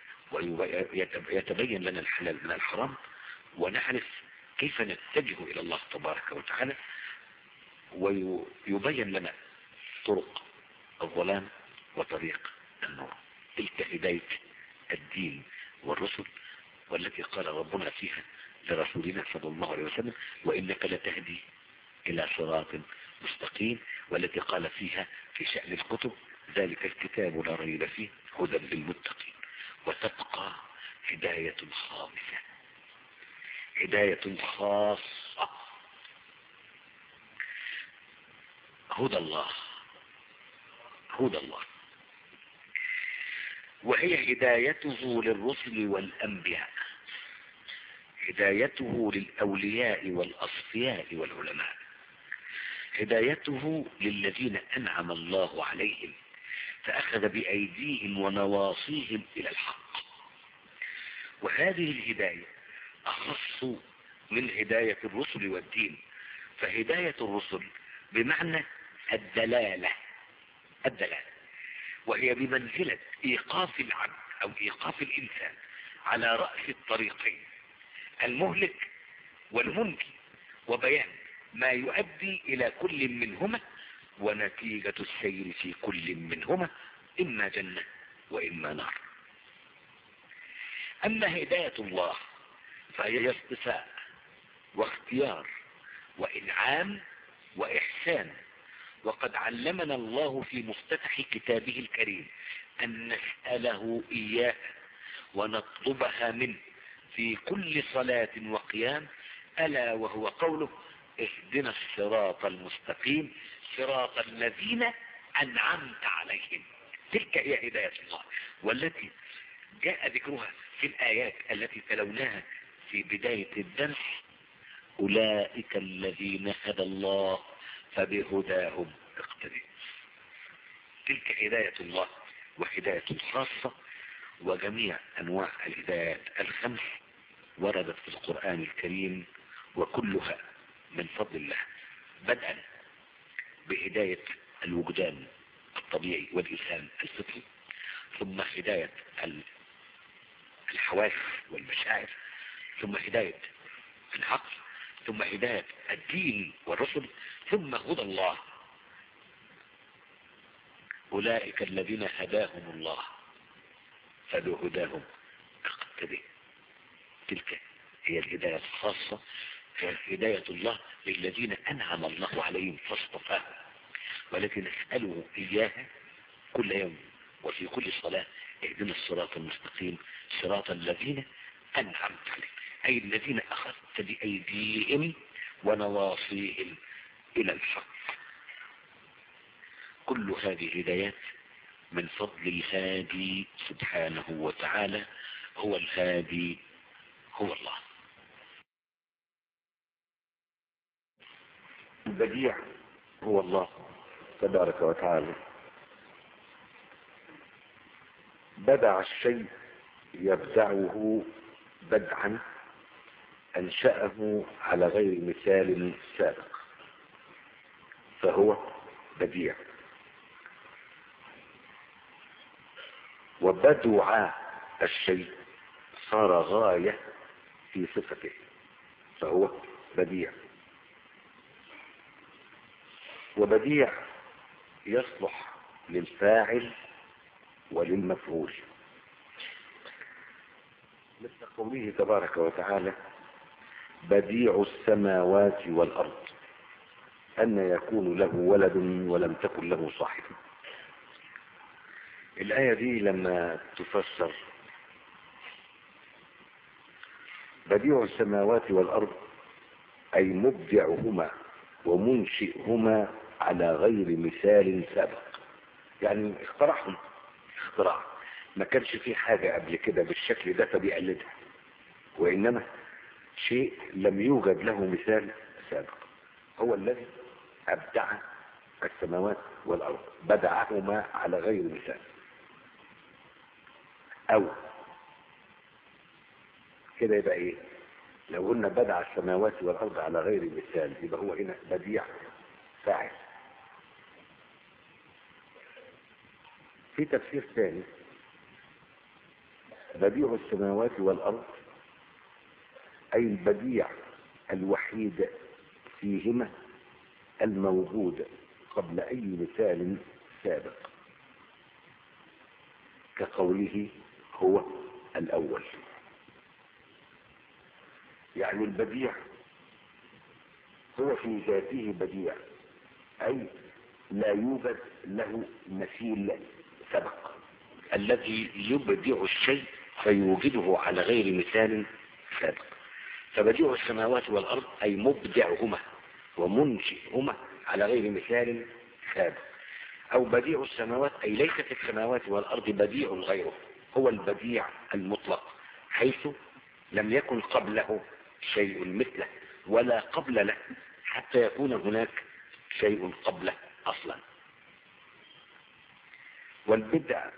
ويتبين لنا الحلال من الحرام ونعرف كيف نتجه إلى الله تبارك وتعالى ويبين لنا طرق الظلام وطريق النور تلك هداية الدين والرسل والتي قال ربنا فيها لرسولنا صلى الله عليه وسلم وإنك لتهدي إلى صراط مستقيم والتي قال فيها في شأن الكتب ذلك الكتاب لا ريب فيه هدى للمتقين وتبقى هداية خامسة هداية خاصة هدى الله هدى الله وهي هدايته للرسل والأنبياء هدايته للأولياء والأصفياء والعلماء هدايته للذين أنعم الله عليهم فأخذ بأيديهم ونواصيهم إلى الحق وهذه الهداية أخص من هداية الرسل والدين فهداية الرسل بمعنى الدلالة الدلالة وهي بمنزلة إيقاف العبد أو إيقاف الإنسان على رأس الطريقين المهلك والمنكي وبيان ما يؤدي إلى كل منهما ونتيجة السير في كل منهما إما جنة وإما نار أما هداية الله فهي اصطفاء واختيار وإنعام وإحسان وقد علمنا الله في مفتتح كتابه الكريم أن نسأله إياه ونطلبها منه في كل صلاة وقيام ألا وهو قوله اهدنا الصراط المستقيم صراط الذين أنعمت عليهم تلك هي هداية الله والتي جاء ذكرها في الآيات التي تلوناها في بداية الدرس أولئك الذين هدى الله فبهداهم اقتدي تلك هداية الله وهداية خاصة وجميع أنواع الهدايات الخمس وردت في القرآن الكريم وكلها من فضل الله بدءا بهداية الوجدان الطبيعي والإلهام الفطري ثم هداية الحواس والمشاعر ثم هداية العقل ثم هداية الدين والرسل ثم هدى الله أولئك الذين هداهم الله فبهداهم اقتدي تلك هي الهداية الخاصة هي هداية الله للذين أنعم الله عليهم فاصطفاهم والتي نسأله إياها كل يوم وفي كل صلاة اهدنا الصراط المستقيم صراط الذين أنعمت عليهم أي الذين أخذت بأيديهم ونواصيهم إلى الحق كل هذه هدايات من فضل الهادي سبحانه وتعالى هو الهادي هو الله البديع هو الله تبارك وتعالى بدع الشيء يبدعه بدعا أنشأه على غير مثال سابق فهو بديع وبدع الشيء صار غاية في صفته فهو بديع وبديع يصلح للفاعل وللمفعول مثل قوله تبارك وتعالى بديع السماوات والأرض أن يكون له ولد ولم تكن له صاحب الآية دي لما تفسر بديع السماوات والأرض أي مبدعهما ومنشئهما على غير مثال سابق يعني اخترعهم اختراع ما كانش فيه حاجة قبل كده بالشكل ده فبيقلدها وإنما شيء لم يوجد له مثال سابق هو الذي أبدع السماوات والأرض بدعهما على غير مثال أو كده يبقى إيه لو قلنا بدع السماوات والأرض على غير مثال يبقى هو هنا بديع فاعل في تفسير ثاني بديع السماوات والأرض أي البديع الوحيد فيهما الموجود قبل أي مثال سابق كقوله هو الأول يعني البديع هو في ذاته بديع أي لا يوجد له مثيل سبق الذي يبدع الشيء فيوجده على غير مثال سابق فبديع السماوات والأرض أي مبدعهما ومنشئهما على غير مثال سابق أو بديع السماوات أي ليست السماوات والأرض بديع غيره هو البديع المطلق حيث لم يكن قبله شيء مثله ولا قبل له حتى يكون هناك شيء قبله أصلا والبدع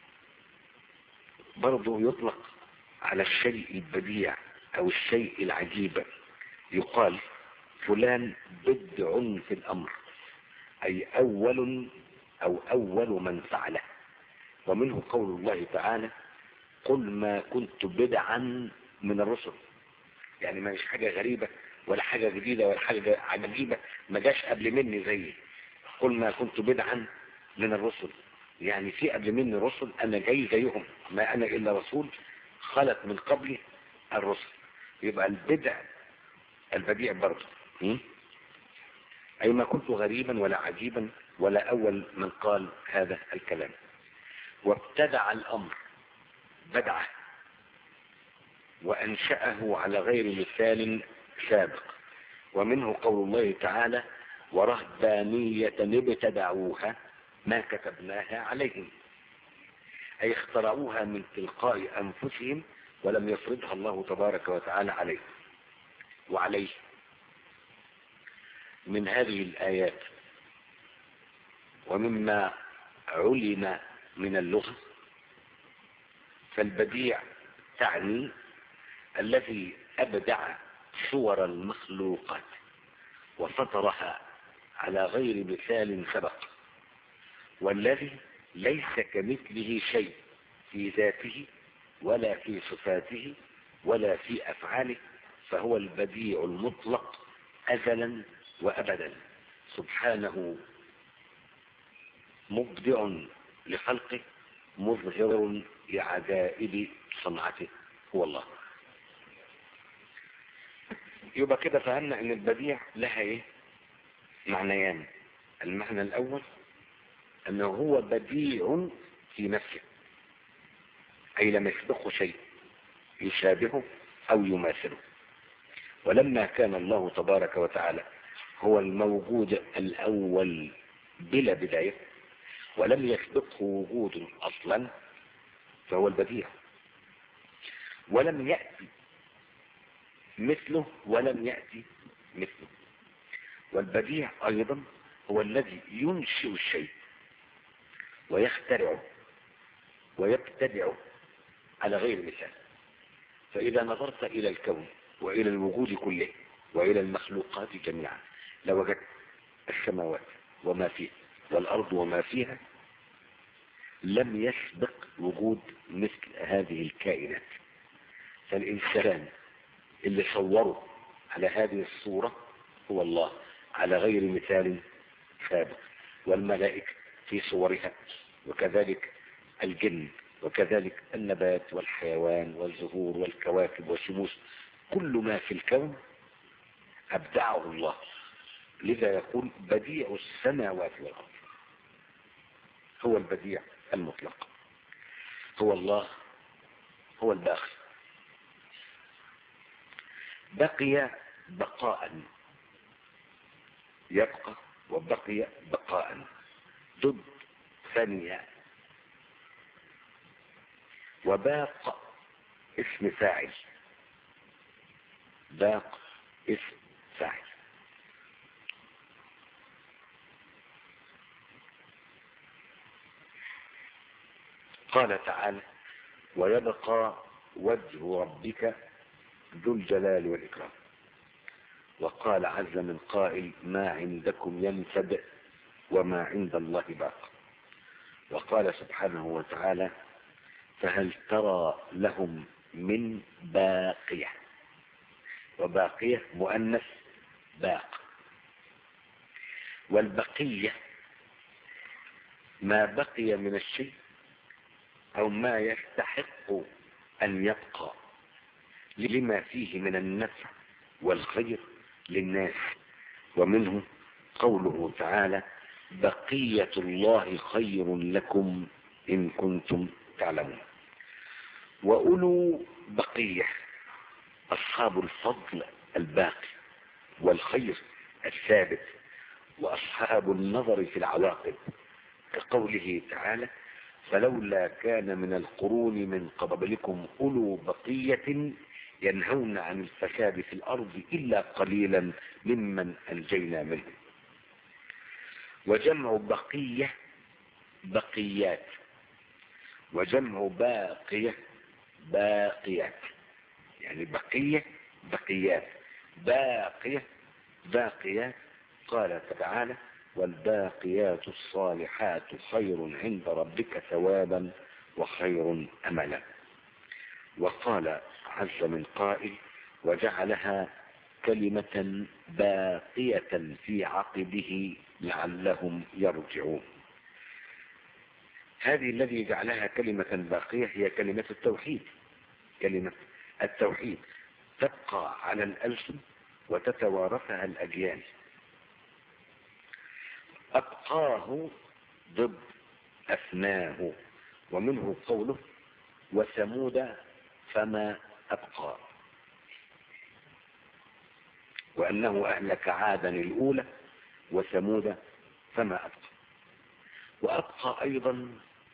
برضو يطلق على الشيء البديع أو الشيء العجيب يقال فلان بدع في الأمر أي أول أو أول من فعله ومنه قول الله تعالى قل ما كنت بدعا من الرسل يعني ما مش حاجة غريبة ولا حاجة جديدة ولا حاجة عجيبة ما جاش قبل مني زيي قل ما كنت بدعا من الرسل يعني في قبل مني رسل انا جاي زيهم ما انا الا رسول خلت من قبلي الرسل يبقى البدع البديع برضه اي ما كنت غريبا ولا عجيبا ولا اول من قال هذا الكلام وابتدع الامر بدعه وانشأه على غير مثال سابق ومنه قول الله تعالى ورهبانية ابتدعوها ما كتبناها عليهم أي اخترعوها من تلقاء أنفسهم ولم يفرضها الله تبارك وتعالى عليهم وعليه من هذه الآيات ومما علم من اللغة فالبديع تعني الذي أبدع صور المخلوقات وفطرها على غير مثال سبق والذي ليس كمثله شيء في ذاته ولا في صفاته ولا في أفعاله فهو البديع المطلق أزلا وأبدا سبحانه مبدع لخلقه مظهر لعجائب صنعته هو الله يبقى كده فهمنا ان البديع لها ايه معنيان المعنى الاول انه هو بديع في نفسه اي لم يسبقه شيء يشابهه او يماثله ولما كان الله تبارك وتعالى هو الموجود الاول بلا بداية ولم يسبقه وجود اصلا فهو البديع ولم يأتي مثله ولم يأتي مثله والبديع أيضا هو الذي ينشئ الشيء ويخترعه ويبتدعه على غير مثال فإذا نظرت إلى الكون وإلى الوجود كله وإلى المخلوقات جميعا لوجدت السماوات وما فيها والأرض وما فيها لم يسبق وجود مثل هذه الكائنات فالإنسان اللي صوره على هذه الصورة هو الله على غير مثال سابق والملائكة في صورها وكذلك الجن وكذلك النبات والحيوان والزهور والكواكب والشموس كل ما في الكون أبدعه الله لذا يقول بديع السماوات والأرض هو البديع المطلق هو الله هو الباقي بقي بقاء يبقى وبقي بقاء ضد ثانية وباق اسم فاعل باق اسم فاعل قال تعالى ويبقى وجه ربك ذو الجلال والإكرام وقال عز من قائل ما عندكم ينفد وما عند الله باق وقال سبحانه وتعالى فهل ترى لهم من باقية وباقية مؤنث باق والبقية ما بقي من الشيء أو ما يستحق أن يبقى لما فيه من النفع والخير للناس ومنه قوله تعالى بقية الله خير لكم إن كنتم تعلمون وأولو بقية أصحاب الفضل الباقي والخير الثابت وأصحاب النظر في العواقب كقوله تعالى فلولا كان من القرون من قبلكم أولو بقية ينهون عن الفساد في الأرض إلا قليلا ممن أنجينا منهم وجمع بقية بقيات وجمع باقية باقيات يعني بقية بقيات باقية باقيات قال تعالى والباقيات الصالحات خير عند ربك ثوابا وخير أملا وقال عز من قائل وجعلها كلمة باقية في عقبه لعلهم يرجعون هذه الذي جعلها كلمة باقية هي كلمة التوحيد كلمة التوحيد تبقى على الألسن وتتوارثها الأجيال أبقاه ضد أفناه ومنه قوله وثمود فما أبقى وأنه أهلك عادا الأولى وثمود فما أبقى وأبقى أيضا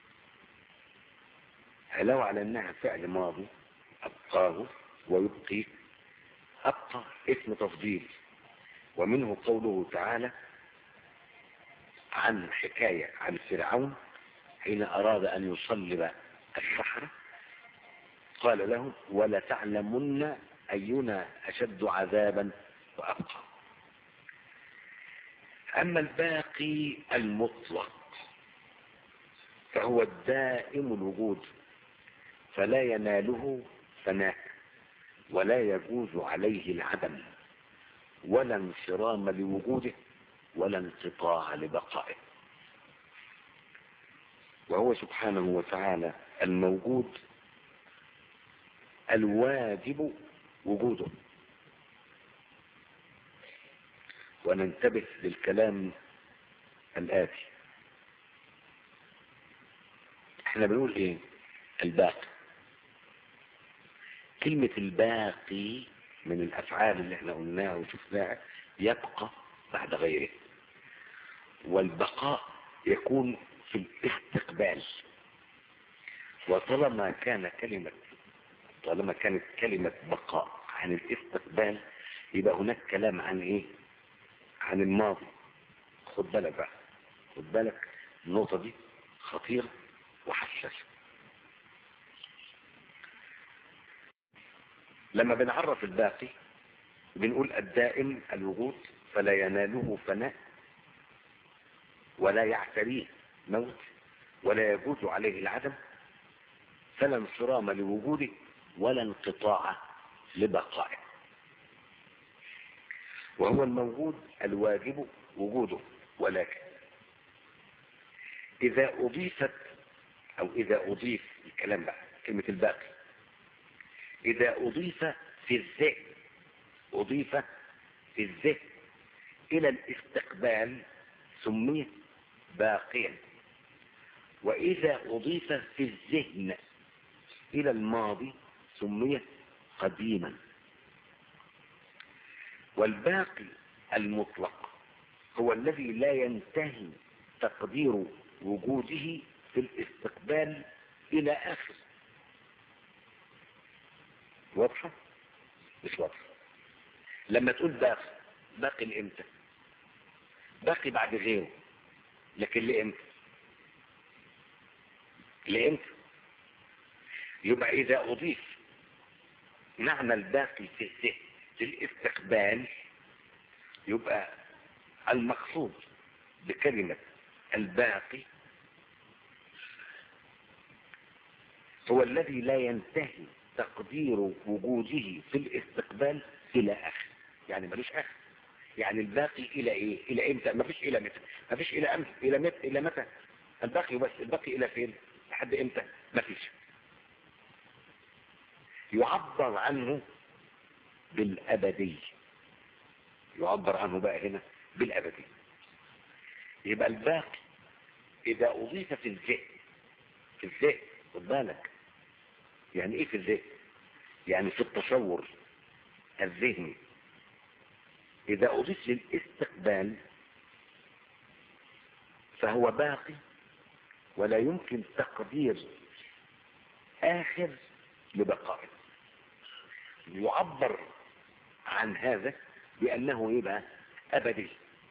علاوة على أنها فعل ماضي أبقاه ويبقي أبقى اسم تفضيل ومنه قوله تعالى عن حكاية عن فرعون حين أراد أن يصلب السحرة قال لهم ولتعلمن أينا أشد عذابا وأبقى أما الباقي المطلق فهو الدائم الوجود فلا يناله فناء ولا يجوز عليه العدم ولا انصرام لوجوده ولا انقطاع لبقائه وهو سبحانه وتعالى الموجود الواجب وجوده وننتبه للكلام الآتي احنا بنقول ايه الباقي كلمة الباقي من الأفعال اللي احنا قلناها وشفناها يبقى بعد غيره والبقاء يكون في الاستقبال وطالما كان كلمة طالما كانت كلمة بقاء عن الاستقبال يبقى هناك كلام عن ايه عن الماضي خد بالك بقى خد بالك النقطة دي خطيرة وحساسة لما بنعرف الباقي بنقول الدائم الوجود فلا يناله فناء ولا يعتريه موت ولا يجوز عليه العدم فلا انصرام لوجوده ولا انقطاع لبقائه وهو الموجود الواجب وجوده ولكن إذا أضيفت أو إذا أضيف الكلام بقى كلمة الباقي إذا أضيف في الذهن أضيف في الذهن إلى الاستقبال سمي باقيا وإذا أضيف في الذهن إلى الماضي سمي قديما والباقي المطلق هو الذي لا ينتهي تقدير وجوده في الاستقبال إلى آخر واضحة؟ مش واضحة لما تقول باقي باقي لإمتى؟ باقي بعد غيره لكن لإمتى؟ لإمتى؟ يبقى إذا أضيف معنى الباقي في الذهن للاستقبال يبقى المقصود بكلمة الباقي هو الذي لا ينتهي تقدير وجوده في الاستقبال إلى آخر يعني ملوش آخر يعني الباقي إلى إيه إلى إمتى ما فيش إلى متى ما فيش إلى أمتى إلى متى إلى متى الباقي بس الباقي إلى فين لحد إمتى ما فيش يعبر عنه بالأبدي يعبر عنه بقى هنا بالأبدي يبقى الباقي إذا أضيف في الذهن في الذهن خد بالك يعني إيه في الذهن يعني في التصور الذهني إذا أضيف للاستقبال فهو باقي ولا يمكن تقدير آخر لبقائه يعبر عن هذا بأنه يبقى أبدي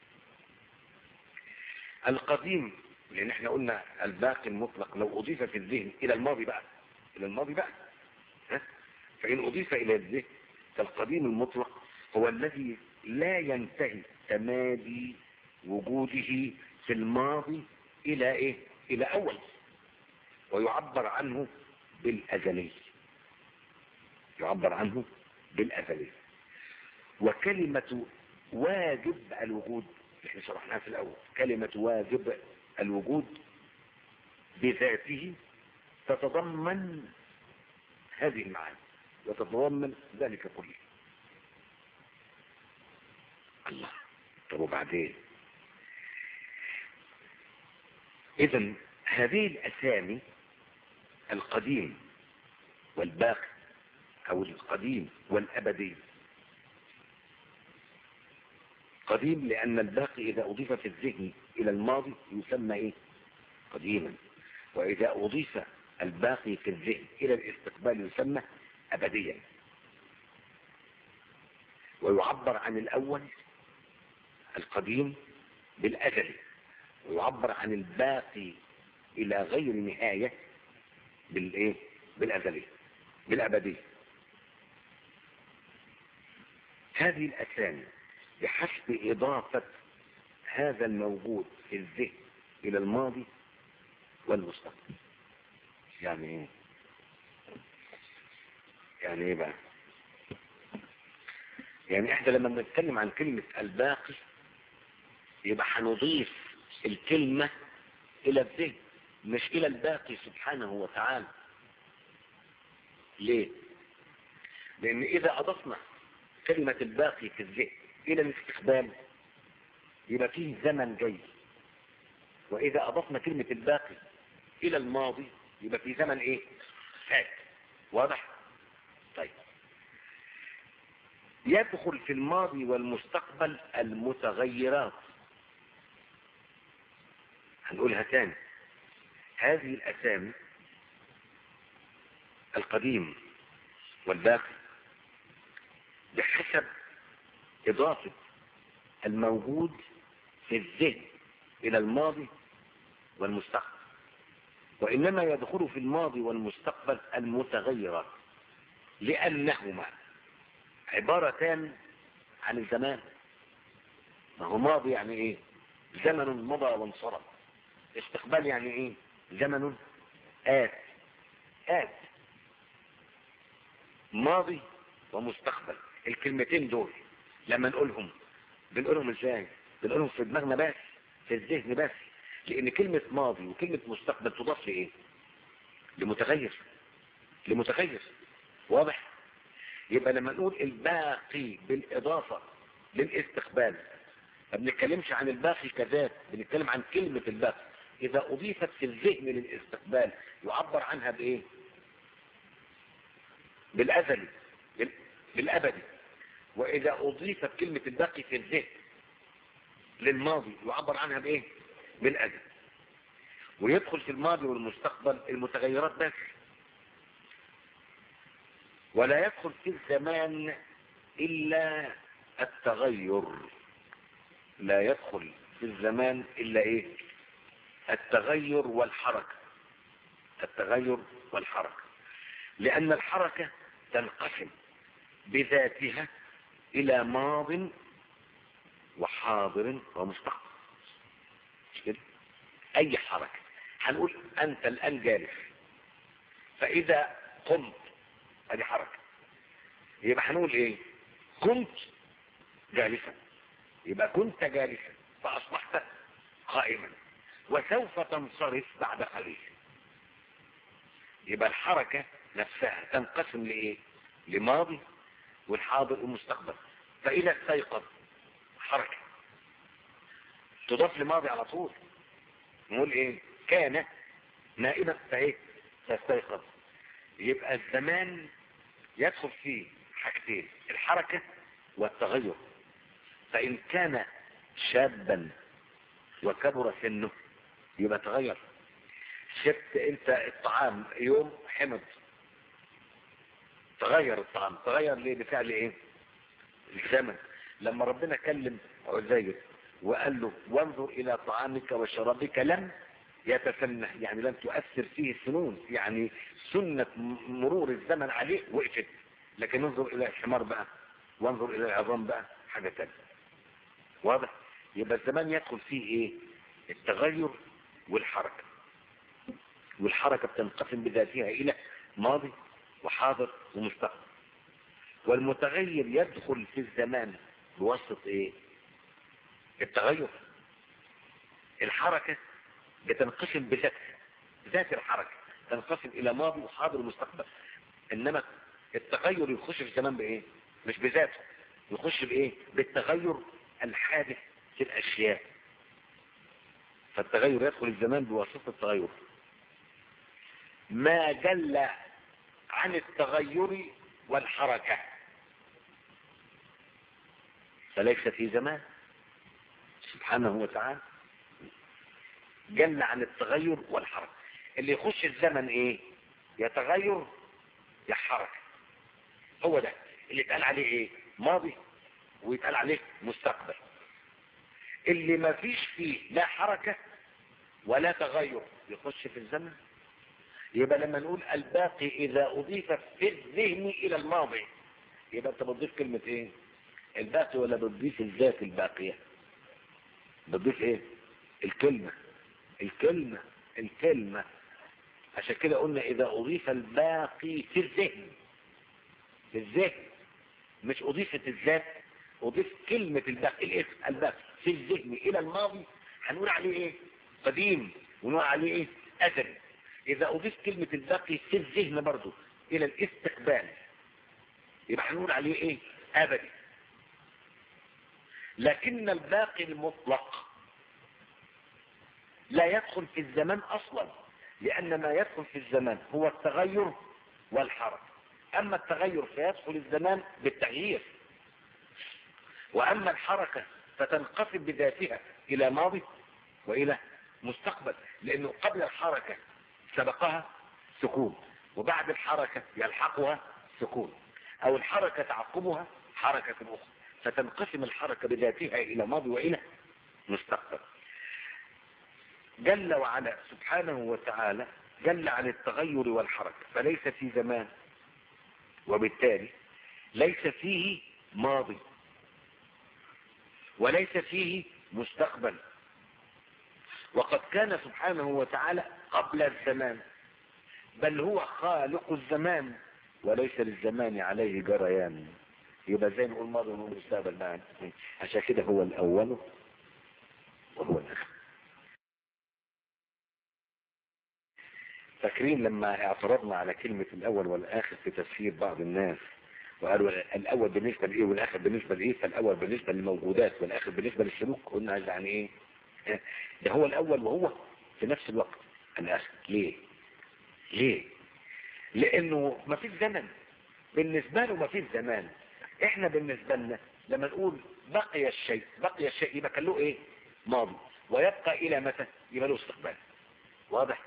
القديم لأن احنا قلنا الباقي المطلق لو أضيف في الذهن إلى الماضي بقى إلى الماضي بقى ها؟ فإن أضيف إلى الذهن فالقديم المطلق هو الذي لا ينتهي تمادي وجوده في الماضي إلى إيه؟ إلى أول ويعبر عنه بالأزلي يعبر عنه بالأزلي وكلمة واجب الوجود احنا شرحناها في الأول كلمة واجب الوجود بذاته تتضمن هذه المعاني وتتضمن ذلك كله الله طب وبعدين اذا هذه الاسامي القديم والباقي او القديم والابدي قديم لان الباقي اذا اضيف في الذهن الى الماضي يسمى ايه قديما واذا اضيف الباقي في الذهن الى الاستقبال يسمى ابديا ويعبر عن الاول القديم بالازلي ويعبر عن الباقي الى غير نهاية بالايه بالازلي بالابدي هذه الاسامي بحسب اضافة هذا الموجود في الذهن الى الماضي والمستقبل يعني ايه يعني ايه بقى يعني احنا لما بنتكلم عن كلمة الباقي يبقى هنضيف الكلمة الى الذهن مش الى الباقي سبحانه وتعالى ليه لان اذا اضفنا كلمة الباقي في الذهن الى الاستقبال يبقى فيه زمن جاي واذا اضفنا كلمة الباقي الى الماضي يبقى في زمن ايه فات واضح طيب يدخل في الماضي والمستقبل المتغيرات هنقولها تاني هذه الاسامي القديم والباقي بحسب اضافة الموجود في الذهن الى الماضي والمستقبل وإنما يدخل في الماضي والمستقبل المتغيرات لأنهما عبارتان عن الزمان ما هو ماضي يعني ايه زمن مضى وانصرف استقبال يعني ايه زمن آت آت ماضي ومستقبل الكلمتين دول لما نقولهم بنقولهم ازاي بنقولهم في دماغنا بس في الذهن بس لان كلمة ماضي وكلمة مستقبل تضاف لايه لمتغير لمتغير واضح يبقى لما نقول الباقي بالاضافة للاستقبال ما بنتكلمش عن الباقي كذات بنتكلم عن كلمة الباقي اذا اضيفت في الذهن للاستقبال يعبر عنها بايه بالازلي بالابدي واذا اضيفت كلمة الباقي في الذهن للماضي يعبر عنها بايه بالأدب ويدخل في الماضي والمستقبل المتغيرات بس ولا يدخل في الزمان إلا التغير لا يدخل في الزمان إلا إيه التغير والحركة التغير والحركة لأن الحركة تنقسم بذاتها إلى ماض وحاضر ومستقبل كده اي حركة هنقول انت الان جالس فاذا قمت ادي حركة يبقى هنقول ايه كنت جالسا يبقى كنت جالسا فاصبحت قائما وسوف تنصرف بعد قليل يبقى الحركة نفسها تنقسم لايه لماضي والحاضر والمستقبل فاذا استيقظ حركة تضاف لماضي على طول نقول ايه كان نائما فايه فاستيقظ يبقى الزمان يدخل فيه حاجتين الحركة والتغير فإن كان شابا وكبر سنه يبقى تغير شبت انت الطعام يوم حمض تغير الطعام تغير ليه بفعل ايه الزمن لما ربنا كلم عزير وقال له وانظر الى طعامك وشرابك لم يتسنى يعني لم تؤثر فيه السنون يعني سنة مرور الزمن عليه وقفت لكن انظر الى الحمار بقى وانظر الى العظام بقى حاجة تانية واضح يبقى الزمان يدخل فيه ايه التغير والحركة والحركة بتنقسم بذاتها الى ماضي وحاضر ومستقبل والمتغير يدخل في الزمان بواسطة ايه التغير الحركة بتنقسم بذاتها ذات الحركة تنقسم الى ماضي وحاضر ومستقبل انما التغير يخش في الزمان بايه مش بذاته يخش بايه بالتغير الحادث في الاشياء فالتغير يدخل الزمان بواسطة التغير ما جل عن التغير والحركة فليس في زمان سبحانه وتعالى جل عن التغير والحركة اللي يخش الزمن ايه يتغير يا حركة هو ده اللي اتقال عليه ايه ماضي ويتقال عليه مستقبل اللي ما فيش فيه لا حركة ولا تغير يخش في الزمن يبقى لما نقول الباقي اذا اضيف في الذهن الى الماضي يبقى انت بتضيف كلمة ايه الباقي ولا بتضيف الذات الباقية بتضيف ايه الكلمة الكلمة الكلمة عشان كده قلنا اذا اضيف الباقي في الذهن في الذهن مش اضيفت الذات اضيف كلمة الباقي الاسم الباقي في الذهن الى الماضي هنقول عليه ايه قديم ونقول عليه ايه ازلي اذا اضيف كلمة الباقي في الذهن برضو الى الاستقبال يبقى هنقول عليه ايه ابدي لكن الباقي المطلق لا يدخل في الزمان اصلا لان ما يدخل في الزمان هو التغير والحركة اما التغير فيدخل الزمان بالتغيير واما الحركة فتنقسم بذاتها الى ماضي والى مستقبل لانه قبل الحركة سبقها سكون وبعد الحركة يلحقها سكون او الحركة تعقبها حركة اخرى فتنقسم الحركة بذاتها الى ماضي والى مستقبل جل وعلا سبحانه وتعالى جل عن التغير والحركة فليس في زمان وبالتالي ليس فيه ماضي وليس فيه مستقبل وقد كان سبحانه وتعالى قبل الزمان بل هو خالق الزمان وليس للزمان عليه جريان يبقى زي نقول ماضي ونقول مستقبل معا عشان كده هو الاول وهو الاخر فاكرين لما اعترضنا على كلمة الاول والاخر في تفسير بعض الناس وقالوا الاول بالنسبة لايه والاخر بالنسبة لايه فالاول بالنسبة للموجودات والاخر بالنسبة للسلوك قلنا يعني ايه ده هو الاول وهو في نفس الوقت الاخر ليه ليه لانه ما فيش زمن بالنسبة له ما فيش زمان احنا بالنسبة لنا لما نقول بقي الشيء بقي الشيء يبقى كان له ايه ماضي ويبقى الى متى يبقى له استقبال واضح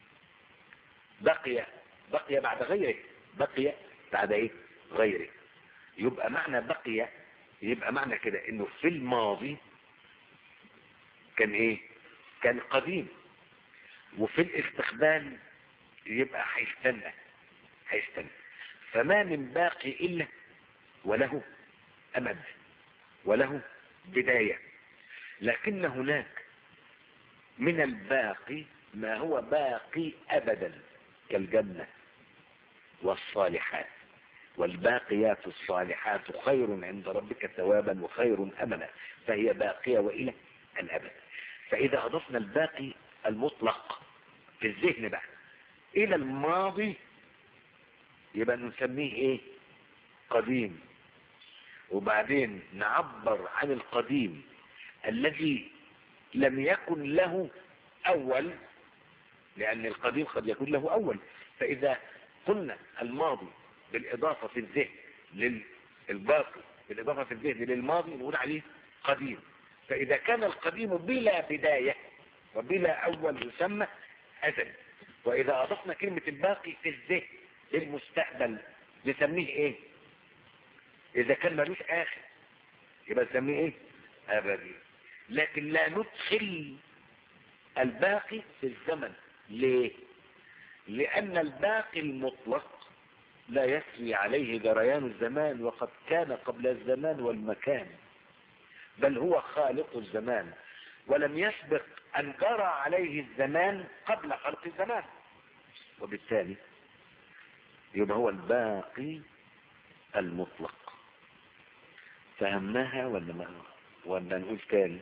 بقي بقي بعد غيره بقي بعد ايه غيره يبقى معنى بقي يبقى معنى كده انه في الماضي كان ايه كان قديم وفي الاستقبال يبقى هيستنى هيستنى فما من باقي الا وله امد وله بداية لكن هناك من الباقي ما هو باقي ابدا كالجنة والصالحات والباقيات الصالحات خير عند ربك ثوابا وخير املا فهي باقية والى الابد فاذا اضفنا الباقي المطلق في الذهن بقى الى الماضي يبقى نسميه ايه قديم وبعدين نعبر عن القديم الذي لم يكن له اول لان القديم قد يكون له اول فاذا قلنا الماضي بالاضافة في الذهن للباقي بالاضافة في الذهن للماضي نقول عليه قديم فاذا كان القديم بلا بداية وبلا اول يسمى ازل واذا اضفنا كلمة الباقي في الذهن للمستقبل نسميه ايه اذا كان ملوش اخر يبقى نسميه ايه ابدي لكن لا ندخل الباقي في الزمن ليه لان الباقي المطلق لا يسري عليه جريان الزمان وقد كان قبل الزمان والمكان بل هو خالق الزمان ولم يسبق أن جرى عليه الزمان قبل خلق الزمان وبالتالي يبقى هو الباقي المطلق فهمناها ولا ما ولا نقول تاني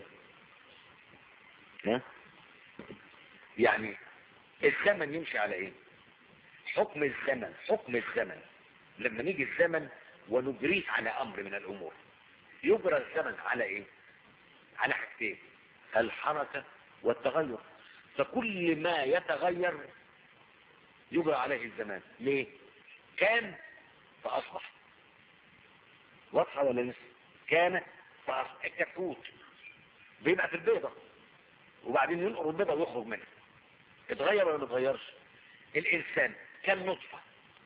ها يعني الزمن يمشي على ايه حكم الزمن حكم الزمن لما نيجي الزمن ونجريه على امر من الامور يجرى الزمن على ايه على حاجتين الحركة والتغير فكل ما يتغير يجرى عليه الزمان ليه كان فاصبح واضحة ولا لسه كان فاصبح الكتكوت بيبقى في البيضة وبعدين ينقر البيضة ويخرج منها اتغير ولا ما اتغيرش الانسان كان نطفة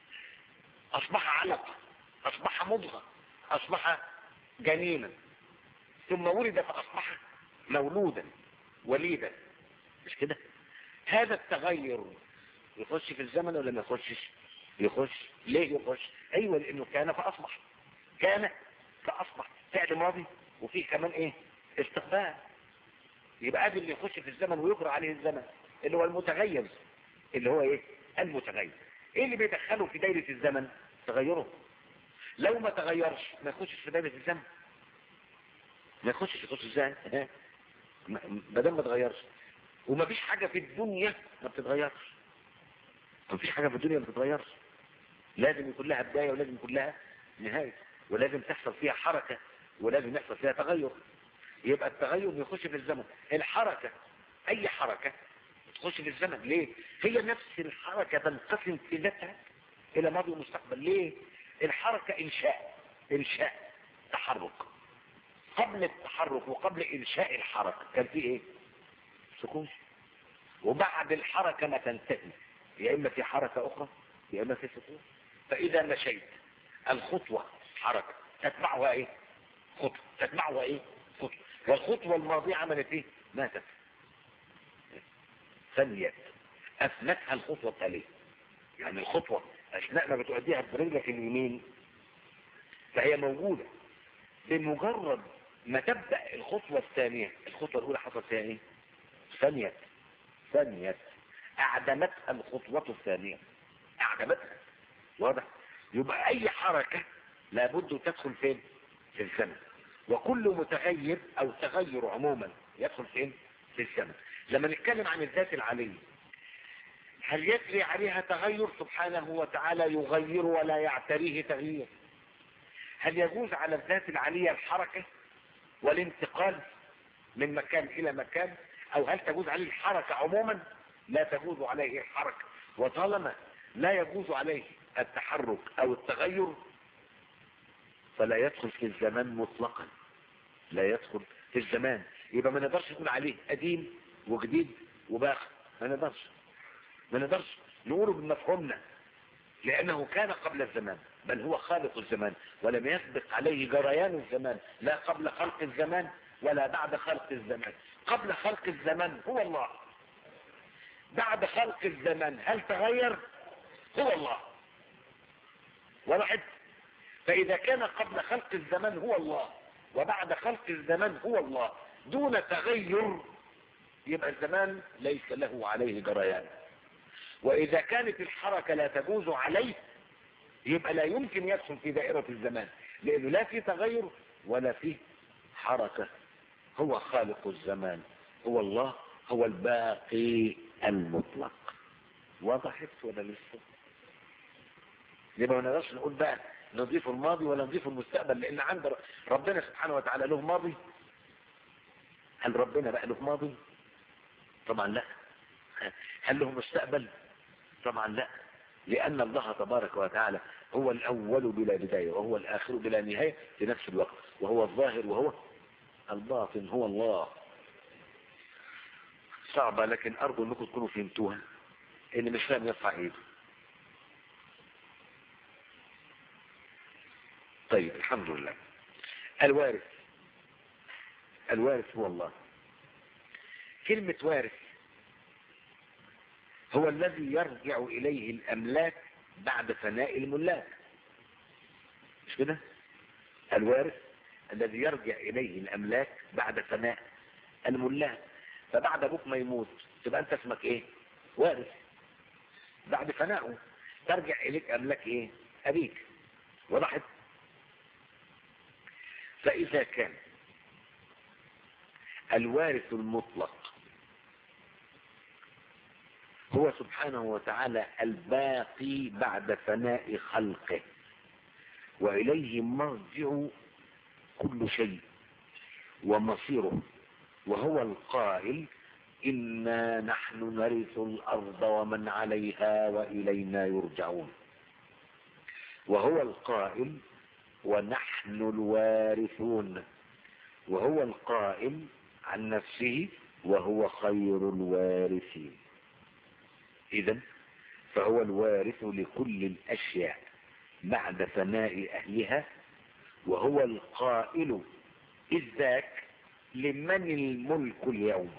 اصبح علقة اصبح مضغة اصبح جنينا ثم ولد فاصبح مولودا وليدا مش كده هذا التغير يخش في الزمن ولا ما يخشش يخش ليه يخش ايوه لانه كان فاصبح كان فاصبح فعل ماضي وفيه كمان ايه استقبال يبقى ادي اللي يخش في الزمن ويجرى عليه الزمن اللي هو المتغير اللي هو ايه المتغير ايه اللي بيدخله في دايرة الزمن تغيره لو ما تغيرش ما يخشش في دايرة الزمن ما يخشش يخش ازاي بدل ما تغيرش ومفيش حاجة في الدنيا ما بتتغيرش مفيش حاجة في الدنيا ما بتتغيرش لازم يكون لها بداية ولازم يكون لها نهاية ولازم تحصل فيها حركة ولازم يحصل فيها تغير يبقى التغير يخش في الزمن الحركة اي حركة تخش في الزمن ليه هي نفس الحركة تنقسم في ذاتها الى ماضي ومستقبل ليه الحركة انشاء انشاء تحرك قبل التحرك وقبل انشاء الحركة كان في ايه سكون وبعد الحركة ما تنتهي يا اما في حركة اخرى يا اما في سكون فاذا مشيت الخطوة حركة تتبعها ايه خطوة تتبعها ايه خطوة والخطوة الماضية عملت ايه ماتت ثانية اثنتها الخطوة التالية يعني الخطوة اثناء ما بتؤديها برجلك اليمين فهي موجودة بمجرد ما تبدأ الخطوة الثانية الخطوة الاولى حصل فيها ايه ثانية ثانية اعدمتها الخطوة الثانية اعدمتها واضح يبقى اي حركة لابد تدخل فين في الزمن وكل متغير او تغير عموما يدخل فين في الزمن لما نتكلم عن الذات العلية هل يجري عليها تغير سبحانه وتعالى يغير ولا يعتريه تغيير هل يجوز على الذات العلية الحركة والانتقال من مكان الى مكان او هل تجوز عليه الحركة عموما لا تجوز عليه الحركة وطالما لا يجوز عليه التحرك او التغير فلا يدخل في الزمان مطلقا لا يدخل في الزمان يبقى ما نقدرش نقول عليه قديم وجديد وباقي ما نقدرش ما نقدرش نقوله بمفهومنا لانه كان قبل الزمان بل هو خالق الزمان ولم يسبق عليه جريان الزمان لا قبل خلق الزمان ولا بعد خلق الزمان قبل خلق الزمان هو الله بعد خلق الزمان هل تغير هو الله واحد فإذا كان قبل خلق الزمان هو الله وبعد خلق الزمان هو الله دون تغير يبقى الزمان ليس له عليه جريان وإذا كانت الحركة لا تجوز عليه يبقى لا يمكن يدخل في دائرة الزمان لأنه لا في تغير ولا في حركة هو خالق الزمان هو الله هو الباقي المطلق وضحت ولا لسه يبقى ما نقدرش نقول بقى نضيف الماضي ولا نضيف المستقبل لان عند ربنا سبحانه وتعالى له ماضي هل ربنا بقى له ماضي طبعا لا هل له مستقبل طبعا لا لان الله تبارك وتعالى هو الاول بلا بداية وهو الاخر بلا نهاية في نفس الوقت وهو الظاهر وهو الباطن هو الله صعبة لكن ارجو انكم تكونوا فهمتوها ان مش فاهم يرفع ايده طيب الحمد لله الوارث الوارث هو الله كلمة وارث هو الذي يرجع إليه الأملاك بعد فناء الملاك مش كده الوارث الذي يرجع إليه الأملاك بعد فناء الملاك فبعد أبوك ما يموت تبقى أنت اسمك إيه وارث بعد فنائه ترجع إليك أملاك إيه أبيك وضحت فإذا كان الوارث المطلق هو سبحانه وتعالى الباقي بعد فناء خلقه وإليه مرجع كل شيء ومصيره وهو القائل إنا نحن نرث الأرض ومن عليها وإلينا يرجعون وهو القائل ونحن الوارثون وهو القائل عن نفسه وهو خير الوارثين إذا فهو الوارث لكل الأشياء بعد فناء أهلها وهو القائل إذ ذاك لمن الملك اليوم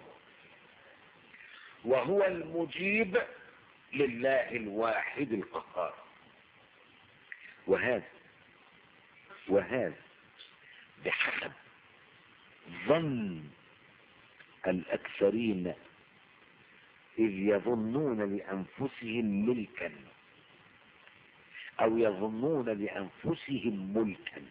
وهو المجيب لله الواحد القهار وهذا وهذا بحسب ظن الأكثرين إذ يظنون لأنفسهم ملكا أو يظنون لأنفسهم ملكا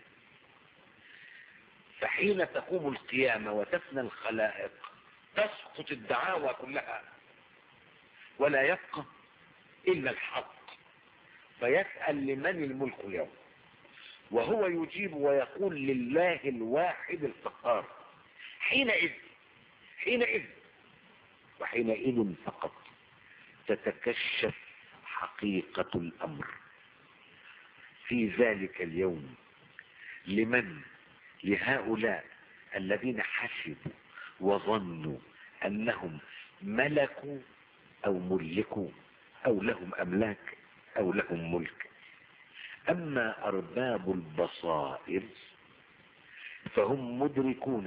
فحين تقوم القيامة وتفنى الخلائق تسقط الدعاوى كلها ولا يبقى إلا الحق فيسأل لمن الملك اليوم وهو يجيب ويقول لله الواحد القهار حينئذ حينئذ وحينئذ فقط تتكشف حقيقة الأمر في ذلك اليوم لمن لهؤلاء الذين حسبوا وظنوا أنهم ملكوا أو ملكوا أو لهم أملاك أو لهم ملك أما أرباب البصائر فهم مدركون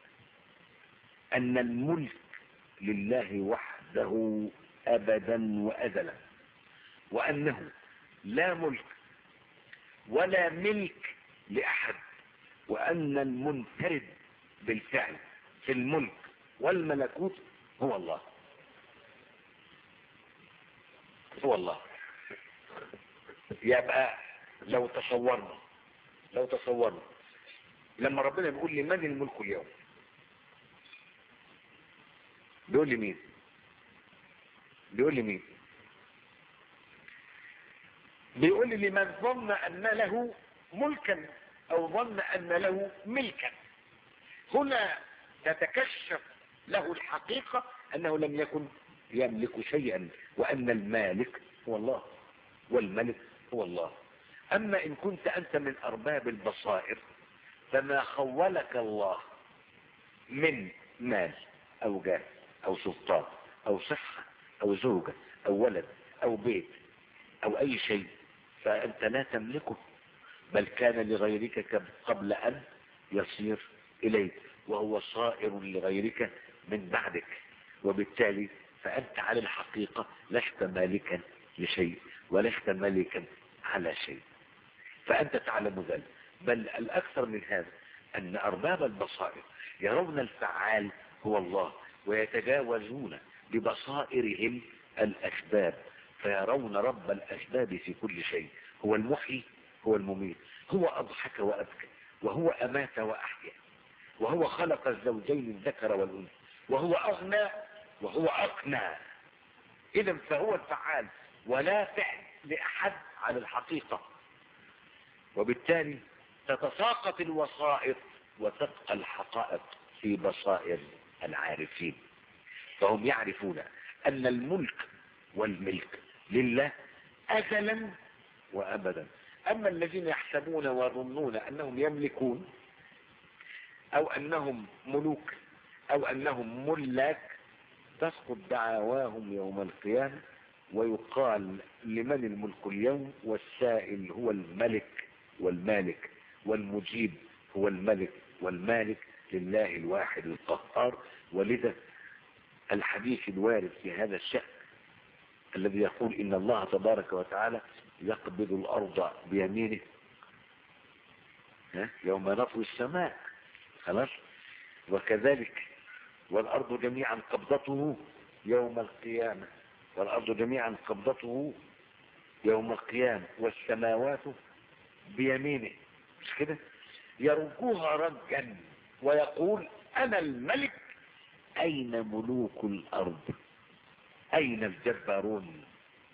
أن الملك لله وحده أبدا وأزلا وأنه لا ملك ولا ملك لأحد وأن المنفرد بالفعل في الملك والملكوت هو الله هو الله يبقى لو تصورنا لو تصورنا لما ربنا بيقول لي من الملك اليوم بيقول لي مين بيقول لي مين بيقول لي لمن ظن ان له ملكا او ظن ان له ملكا هنا تتكشف له الحقيقة انه لم يكن يملك شيئا وان المالك هو الله والملك هو الله اما ان كنت انت من ارباب البصائر فما خولك الله من مال او جاه او سلطان او صحة او زوجة او ولد او بيت او اي شيء فانت لا تملكه بل كان لغيرك قبل ان يصير اليك وهو صائر لغيرك من بعدك وبالتالي فانت على الحقيقة لست مالكا لشيء ولست ملكا على شيء فانت تعلم ذلك بل الاكثر من هذا ان ارباب البصائر يرون الفعال هو الله ويتجاوزون ببصائرهم الأسباب فيرون رب الأسباب في كل شيء هو المحيي هو المميت هو أضحك وأبكى وهو أمات وأحيا وهو خلق الزوجين الذكر والأنثى وهو أغنى وهو أقنى إذا فهو الفعال ولا فعل لأحد على الحقيقة وبالتالي تتساقط الوسائط وتبقى الحقائق في بصائر العارفين فهم يعرفون أن الملك والملك لله أزلا وأبدا أما الذين يحسبون ويظنون أنهم يملكون أو أنهم ملوك أو أنهم ملاك تسقط دعواهم يوم القيامة ويقال لمن الملك اليوم والسائل هو الملك والمالك والمجيب هو الملك والمالك لله الواحد القهار ولذا الحديث الوارد في هذا الشأن الذي يقول إن الله تبارك وتعالى يقبض الأرض بيمينه ها؟ يوم نطوي السماء خلاص وكذلك والأرض جميعا قبضته يوم القيامة والأرض جميعا قبضته يوم القيامة والسماوات بيمينه مش كده يرجوها رجا ويقول أنا الملك أين ملوك الأرض أين الجبارون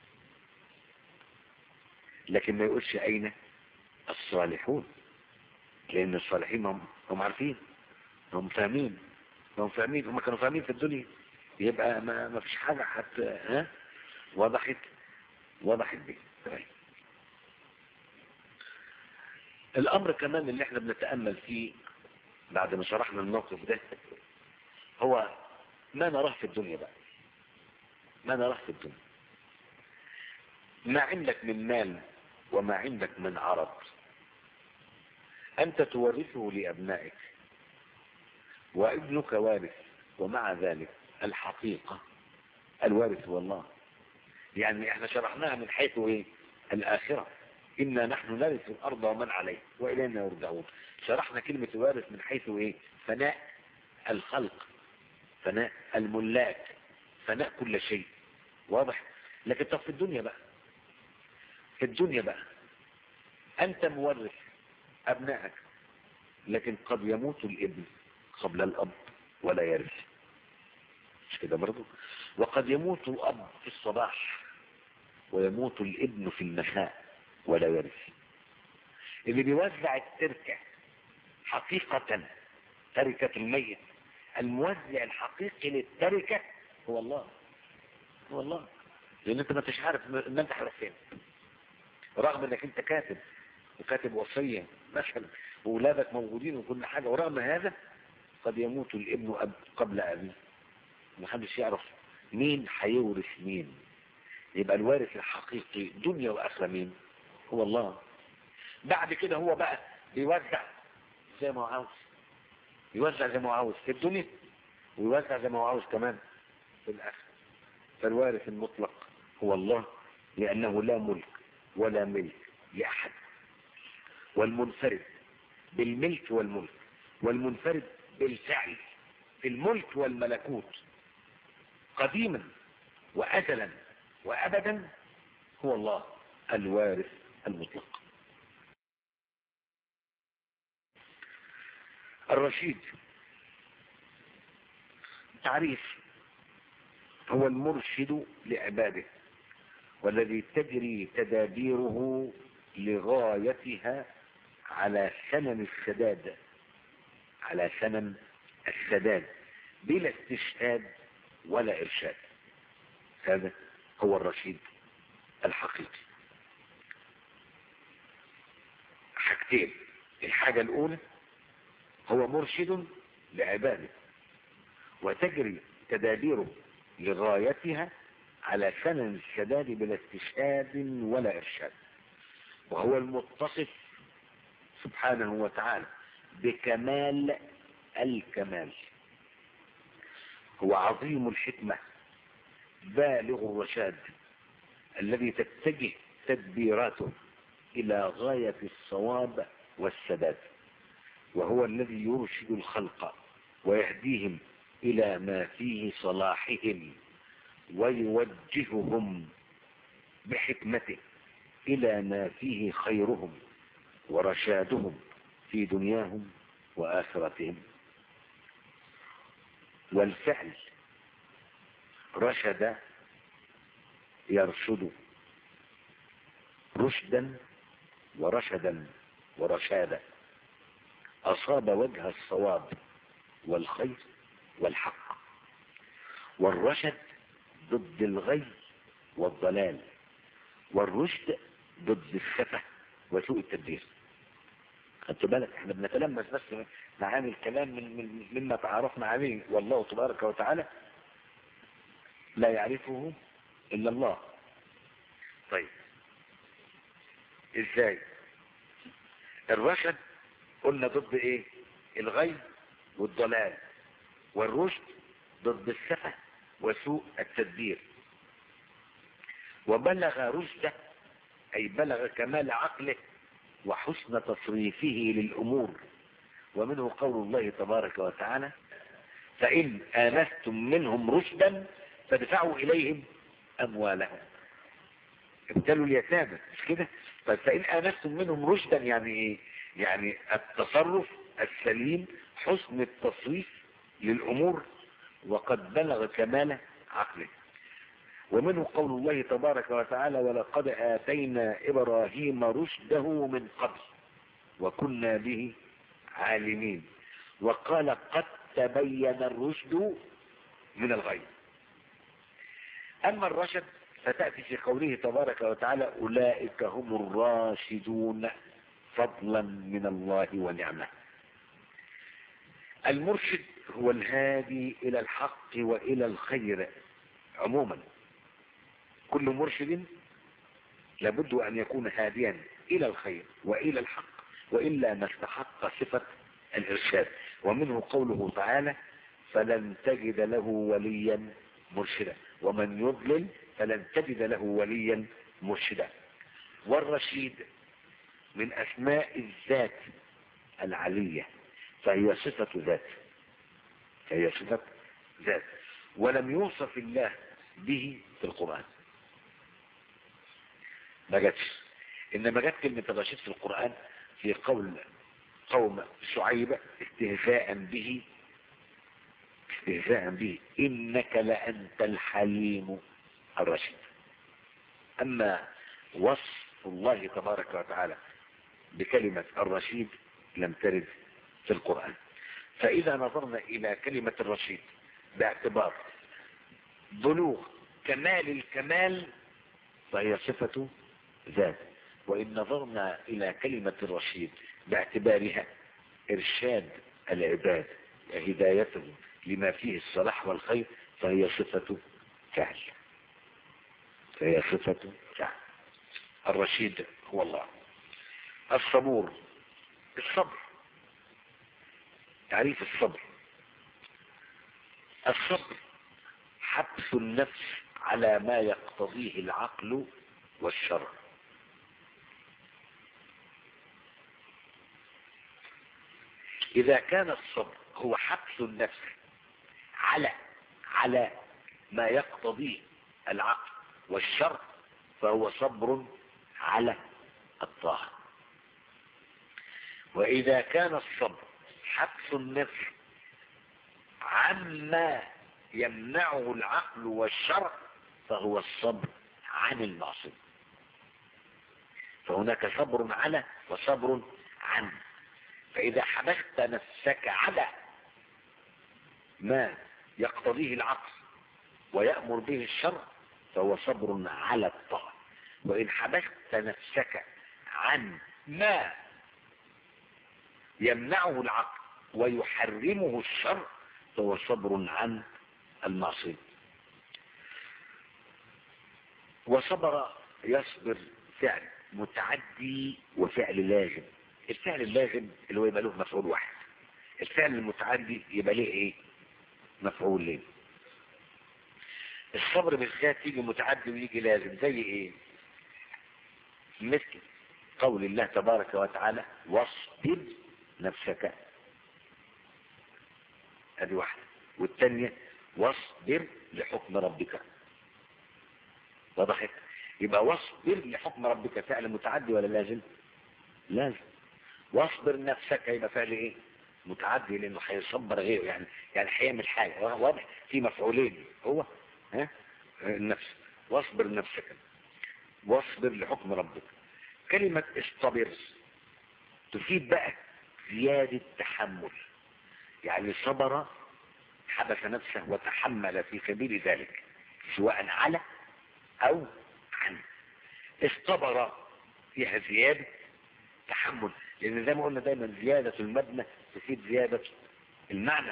لكن ما يقولش أين الصالحون لأن الصالحين هم, هم عارفين هم فاهمين هم فاهمين هم كانوا فاهمين في الدنيا يبقى ما, ما فيش حاجة حتى ها وضحت وضحت دي طيب. الأمر كمان اللي احنا بنتأمل فيه بعد ما شرحنا الموقف ده هو ما نراه في الدنيا بقى ما نراه في الدنيا ما عندك من مال وما عندك من عرض أنت تورثه لأبنائك وابنك وارث ومع ذلك الحقيقة الوارث هو الله يعني احنا شرحناها من حيث ايه الآخرة إنا نحن نرث الأرض ومن عليه وإلينا يرجعون شرحنا كلمة وارث من حيث ايه فناء الخلق فناء الملاك فناء كل شيء واضح لكن طب في الدنيا بقى في الدنيا بقى أنت مورث أبنائك لكن قد يموت الابن قبل الأب ولا يرث مش كده برضه وقد يموت الأب في الصباح ويموت الابن في المساء ولا يرث اللي بيوزع التركة حقيقة تركة الميت الموزع الحقيقي للتركة هو الله هو الله لان انت ما انتش عارف ان انت حرف فين رغم انك انت كاتب وكاتب وصية مثلا واولادك موجودين وكل حاجة ورغم هذا قد يموت الابن أب قبل ابيه محدش يعرف مين هيورث مين يبقى الوارث الحقيقي دنيا واخره مين هو الله بعد كده هو بقى بيوزع زي ما هو عاوز يوزع زي ما هو عاوز في الدنيا ويوزع زي ما هو عاوز كمان في الاخره فالوارث المطلق هو الله لانه لا ملك ولا ملك لاحد والمنفرد بالملك والملك والمنفرد بالفعل في الملك والملكوت قديما وأزلا وأبدا هو الله الوارث المطلق الرشيد تعريف هو المرشد لعباده والذي تجري تدابيره لغايتها على سنن السداد على سنن السداد بلا استشهاد ولا إرشاد هذا هو الرشيد الحقيقي حاجتين الحاجة الأولى هو مرشد لعباده وتجري تدابيره لغايتها على سنن السداد بلا استشهاد ولا إرشاد وهو المتصف سبحانه وتعالى بكمال الكمال هو عظيم الحكمة بالغ الرشاد الذي تتجه تدبيراته إلى غاية الصواب والسداد وهو الذي يرشد الخلق ويهديهم إلى ما فيه صلاحهم ويوجههم بحكمته إلى ما فيه خيرهم ورشادهم في دنياهم وآخرتهم والفعل رشد يرشد رشدا ورشدا ورشادا أصاب وجه الصواب والخير والحق والرشد ضد الغي والضلال والرشد ضد السفة وسوء التدبير خدت بالك احنا بنتلمس بس معاني الكلام من, من مما تعرفنا عليه والله تبارك وتعالى لا يعرفه الا الله طيب ازاي الرشد قلنا ضد ايه الغي والضلال والرشد ضد السفه وسوء التدبير وبلغ رشده أي بلغ كمال عقله وحسن تصريفه للأمور ومنه قول الله تبارك وتعالى فإن آنستم منهم رشدا فادفعوا إليهم أموالهم ابتلوا اليتامى مش كده طيب فإن آنستم منهم رشدا يعني إيه يعني التصرف السليم حسن التصريف للأمور وقد بلغ كمال عقله ومنه قول الله تبارك وتعالى ولقد آتينا إبراهيم رشده من قبل وكنا به عالمين وقال قد تبين الرشد من الغي أما الرشد فتأتي في قوله تبارك وتعالى أولئك هم الراشدون فضلا من الله ونعمه المرشد هو الهادي إلى الحق وإلى الخير عموما كل مرشد لابد أن يكون هاديا إلى الخير وإلى الحق وإلا ما استحق صفة الإرشاد ومنه قوله تعالى فلن تجد له وليا مرشدا ومن يضلل فلن تجد له وليا مرشدا والرشيد من أسماء الذات العلية فهي صفة ذات فهي صفة ذات ولم يوصف الله به في القرآن ما جاتش انما جت كلمة الرشيد في القرآن في قول قوم شعيب استهزاء به استهزاء به انك لانت الحليم الرشيد اما وصف الله تبارك وتعالى بكلمة الرشيد لم ترد في القرآن فإذا نظرنا إلى كلمة الرشيد باعتبار بلوغ كمال الكمال فهي صفة ذات وإن نظرنا إلى كلمة الرشيد باعتبارها إرشاد العباد وهدايتهم لما فيه الصلاح والخير فهي صفة فعل فهي صفة فعل الرشيد هو الله الصبور الصبر تعريف الصبر الصبر حبس النفس على ما يقتضيه العقل والشرع إذا كان الصبر هو حبس النفس على على ما يقتضيه العقل والشرع فهو صبر على الطاعة وإذا كان الصبر حبس النفس عما يمنعه العقل والشرع فهو الصبر عن المعصية فهناك صبر على وصبر عن فإذا حبست نفسك على ما يقتضيه العقل ويأمر به الشرع فهو صبر على الطاعة وإن حبست نفسك عن ما يمنعه العقل ويحرمه الشرع فهو صبر عن المعصية وصبر يصبر فعل متعدي وفعل لازم الفعل اللازم اللي هو يبقى له مفعول واحد الفعل المتعدي يبقى ليه ايه مفعولين الصبر بالذات يجي متعدي ويجي لازم زي ايه مثل قول الله تبارك وتعالى واصبر نفسك ادي واحدة والتانية واصبر لحكم ربك وضحت يبقى واصبر لحكم ربك فعل متعدي ولا لازم لازم واصبر نفسك يبقى فعل ايه متعدي لانه هيصبر غيره يعني يعني هيعمل حاجه واضح في مفعولين هو ها النفس واصبر نفسك واصبر لحكم ربك كلمة اصطبر تفيد بقى زيادة تحمل يعني صبر حبس نفسه وتحمل في سبيل ذلك سواء على او عن اصطبر فيها زيادة تحمل لان زي ما قلنا دايما زيادة المبنى تفيد زيادة المعنى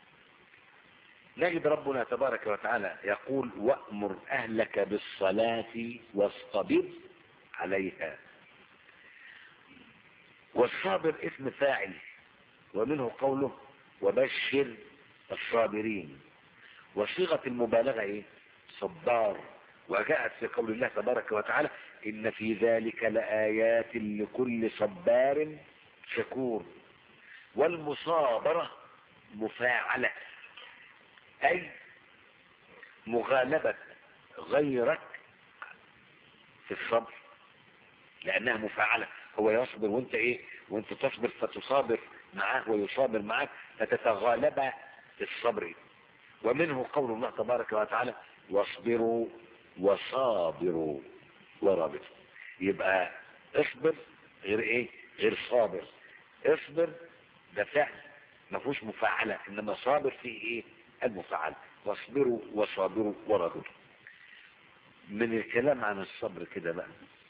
نجد ربنا تبارك وتعالى يقول وأمر أهلك بالصلاة واصطبر عليها والصابر اسم فاعل ومنه قوله وبشر الصابرين وصيغة المبالغة ايه صبار وجاءت في قول الله تبارك وتعالى إن في ذلك لآيات لكل صبار شكور والمصابرة مفاعلة أي مغالبة غيرك في الصبر لأنها مفاعلة هو يصبر وانت ايه وانت تصبر فتصابر معاه ويصابر معك فتتغالب في الصبر ومنه قول الله تبارك وتعالى واصبروا وصابروا ورابطوا يبقى اصبر غير ايه غير صابر اصبر ده فعل ما فيهوش مفاعلة انما صابر فيه ايه المفاعلة واصبروا وصابروا ورابطوا من الكلام عن الصبر كده بقى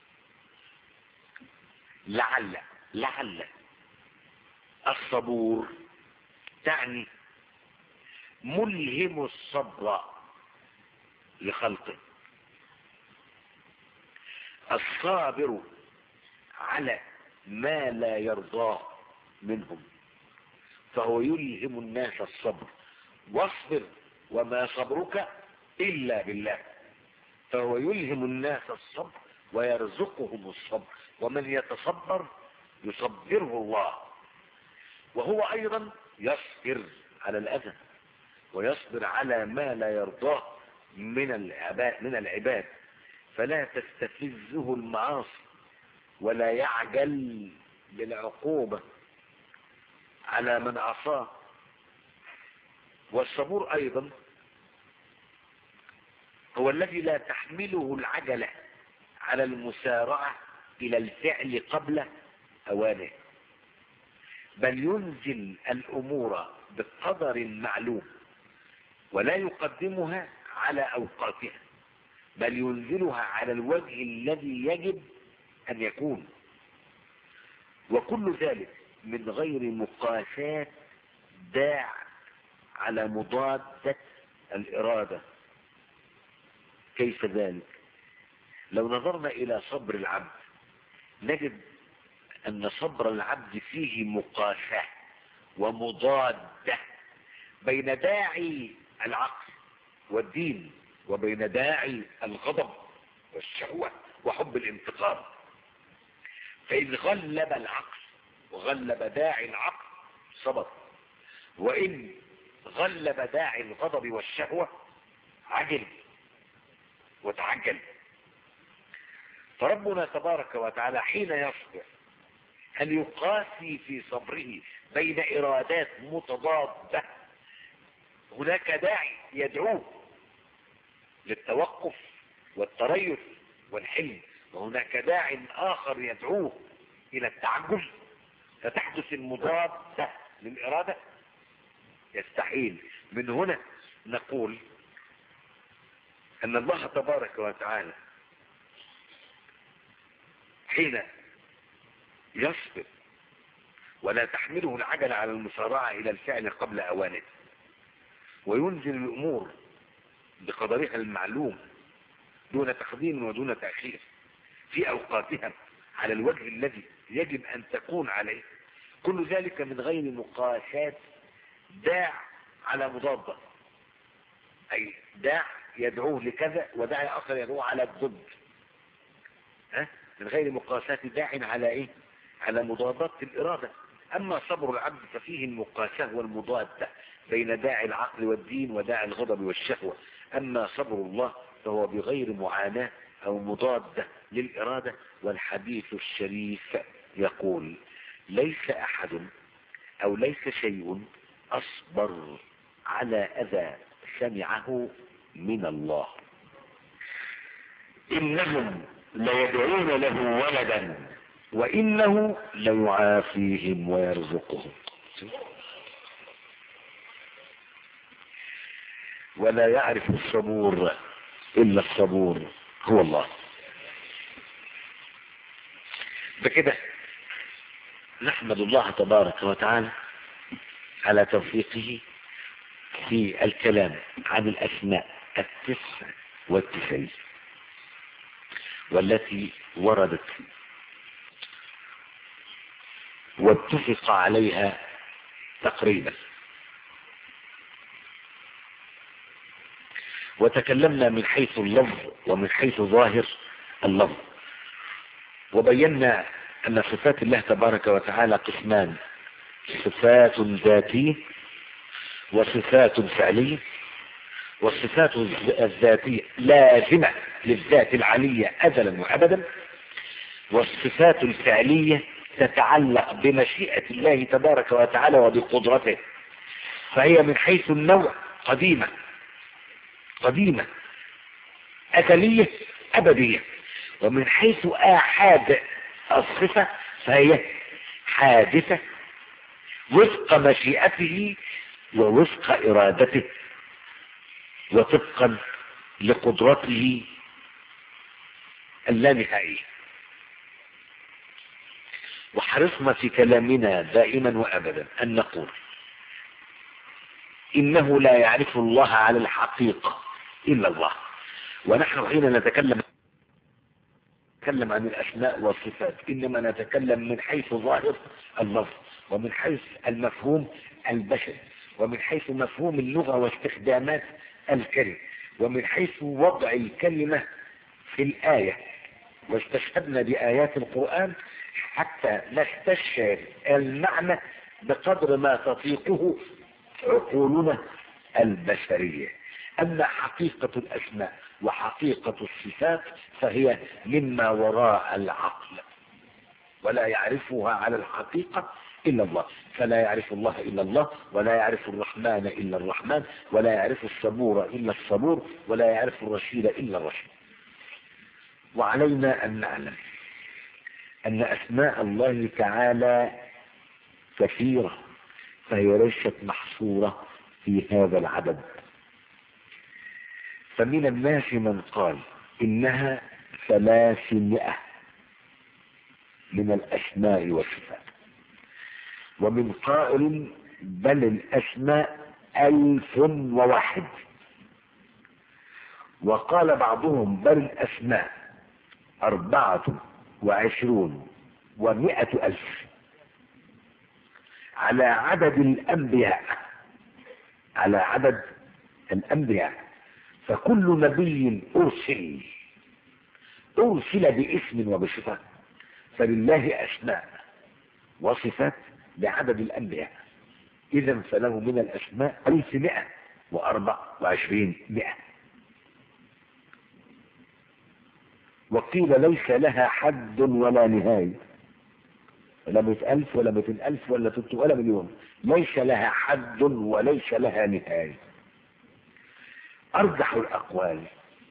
لعل لعل الصبور تعني ملهم الصبر لخلقه الصابر على ما لا يرضاه منهم فهو يلهم الناس الصبر واصبر وما صبرك إلا بالله فهو يلهم الناس الصبر ويرزقهم الصبر ومن يتصبر يصبره الله وهو أيضا يصبر على الأذى ويصبر على ما لا يرضاه من العباد من العباد فلا تستفزه المعاصي ولا يعجل بالعقوبة على من عصاه والصبور أيضا هو الذي لا تحمله العجلة على المسارعة إلى الفعل قبل أوانه بل ينزل الأمور بقدر معلوم ولا يقدمها على أوقاتها بل ينزلها على الوجه الذي يجب أن يكون وكل ذلك من غير مقاسات داع على مضادة الإرادة كيف ذلك لو نظرنا إلى صبر العبد نجد أن صبر العبد فيه مقاساة ومضادة بين داعي العقل والدين وبين داعي الغضب والشهوة وحب الانتقام فإن غلب العقل وغلب داعي العقل صبر وإن غلب داعي الغضب والشهوة عجل وتعجل فربنا تبارك وتعالى حين يصبر هل يقاسي في صبره بين إرادات متضادة هناك داعي يدعوه للتوقف والتريث والحلم وهناك داع آخر يدعوه إلى التعجل فتحدث المضادة للإرادة يستحيل من هنا نقول أن الله تبارك وتعالى حين يصبر ولا تحمله العجل على المسارعة إلى الفعل قبل أوانه وينزل الأمور بقدرها المعلوم دون تقديم ودون تأخير في أوقاتها على الوجه الذي يجب أن تكون عليه كل ذلك من غير مقاسات داع على مضادة أي داع يدعوه لكذا وداعي آخر يدعوه على الضد ها؟ من غير مقاسات داع على إيه على مضادات الإرادة أما صبر العبد ففيه المقاسة والمضادة بين داعي العقل والدين وداعي الغضب والشهوة أما صبر الله فهو بغير معاناة أو مضادة للإرادة والحديث الشريف يقول ليس أحد أو ليس شيء أصبر على أذى سمعه من الله إنهم ليدعون له ولدا وإنه ليعافيهم ويرزقهم ولا يعرف الصبور إلا الصبور هو الله بكده نحمد الله تبارك وتعالى على توفيقه في الكلام عن الأسماء التسع والتسعين والتي وردت واتفق عليها تقريبا وتكلمنا من حيث اللفظ ومن حيث ظاهر اللفظ وبينا أن صفات الله تبارك وتعالى قسمان صفات ذاتية وصفات فعلية والصفات الذاتية لازمة للذات العلية أزلا وأبدا والصفات الفعلية تتعلق بمشيئة الله تبارك وتعالى وبقدرته فهي من حيث النوع قديمة قديمة أزلية أبدية ومن حيث آحاد الصفة فهي حادثة وفق مشيئته ووفق إرادته وطبقا لقدرته اللانهائية وحرصنا في كلامنا دائما وأبدا أن نقول إنه لا يعرف الله على الحقيقة إلا الله ونحن حين نتكلم نتكلم عن الأسماء والصفات إنما نتكلم من حيث ظاهر اللفظ ومن حيث المفهوم البشري ومن حيث مفهوم اللغة واستخدامات الكلمة ومن حيث وضع الكلمة في الآية واستشهدنا بآيات القرآن حتى نستشعر المعنى بقدر ما تطيقه عقولنا البشرية أما حقيقة الأسماء وحقيقة الصفات فهي مما وراء العقل ولا يعرفها على الحقيقة إلا الله فلا يعرف الله إلا الله ولا يعرف الرحمن إلا الرحمن ولا يعرف الصبور إلا الصبور ولا يعرف الرشيد إلا الرشيد وعلينا أن نعلم أن أسماء الله تعالى كثيرة فهي ليست محصورة في هذا العدد فمن الناس من قال إنها ثلاثمائة من الأسماء والصفات ومن قائل بل الأسماء ألف وواحد وقال بعضهم بل الأسماء أربعة وعشرون ومائة ألف على عدد الأنبياء على عدد الأنبياء فكل نبي أرسل أرسل باسم وبصفة فلله أسماء وصفات بعدد الأنبياء إذا فله من الأسماء ألف مئة وأربع وعشرين مئة وقيل ليس لها حد ولا نهاية لا مئة ألف ولا مئتين ألف ولا تلت ولا مليون ليس لها حد وليس لها نهاية أرجح الأقوال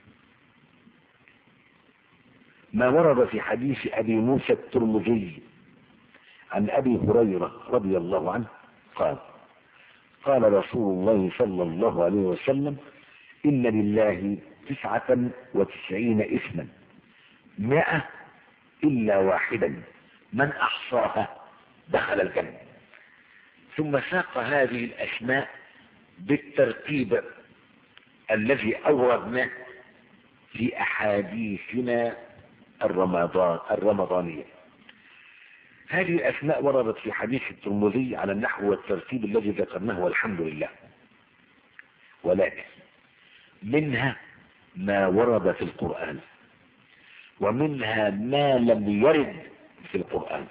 ما ورد في حديث أبي موسى الترمذي عن أبي هريرة رضي الله عنه قال قال رسول الله صلى الله عليه وسلم إن لله تسعة وتسعين اسما مائة إلا واحدا من أحصاها دخل الجنة ثم ساق هذه الأسماء بالترتيب الذي أوردناه في أحاديثنا الرمضان الرمضانية هذه الأسماء وردت في حديث الترمذي على النحو والترتيب الذي ذكرناه والحمد لله ولكن منها ما ورد في القرآن ومنها ما لم يرد في القرآن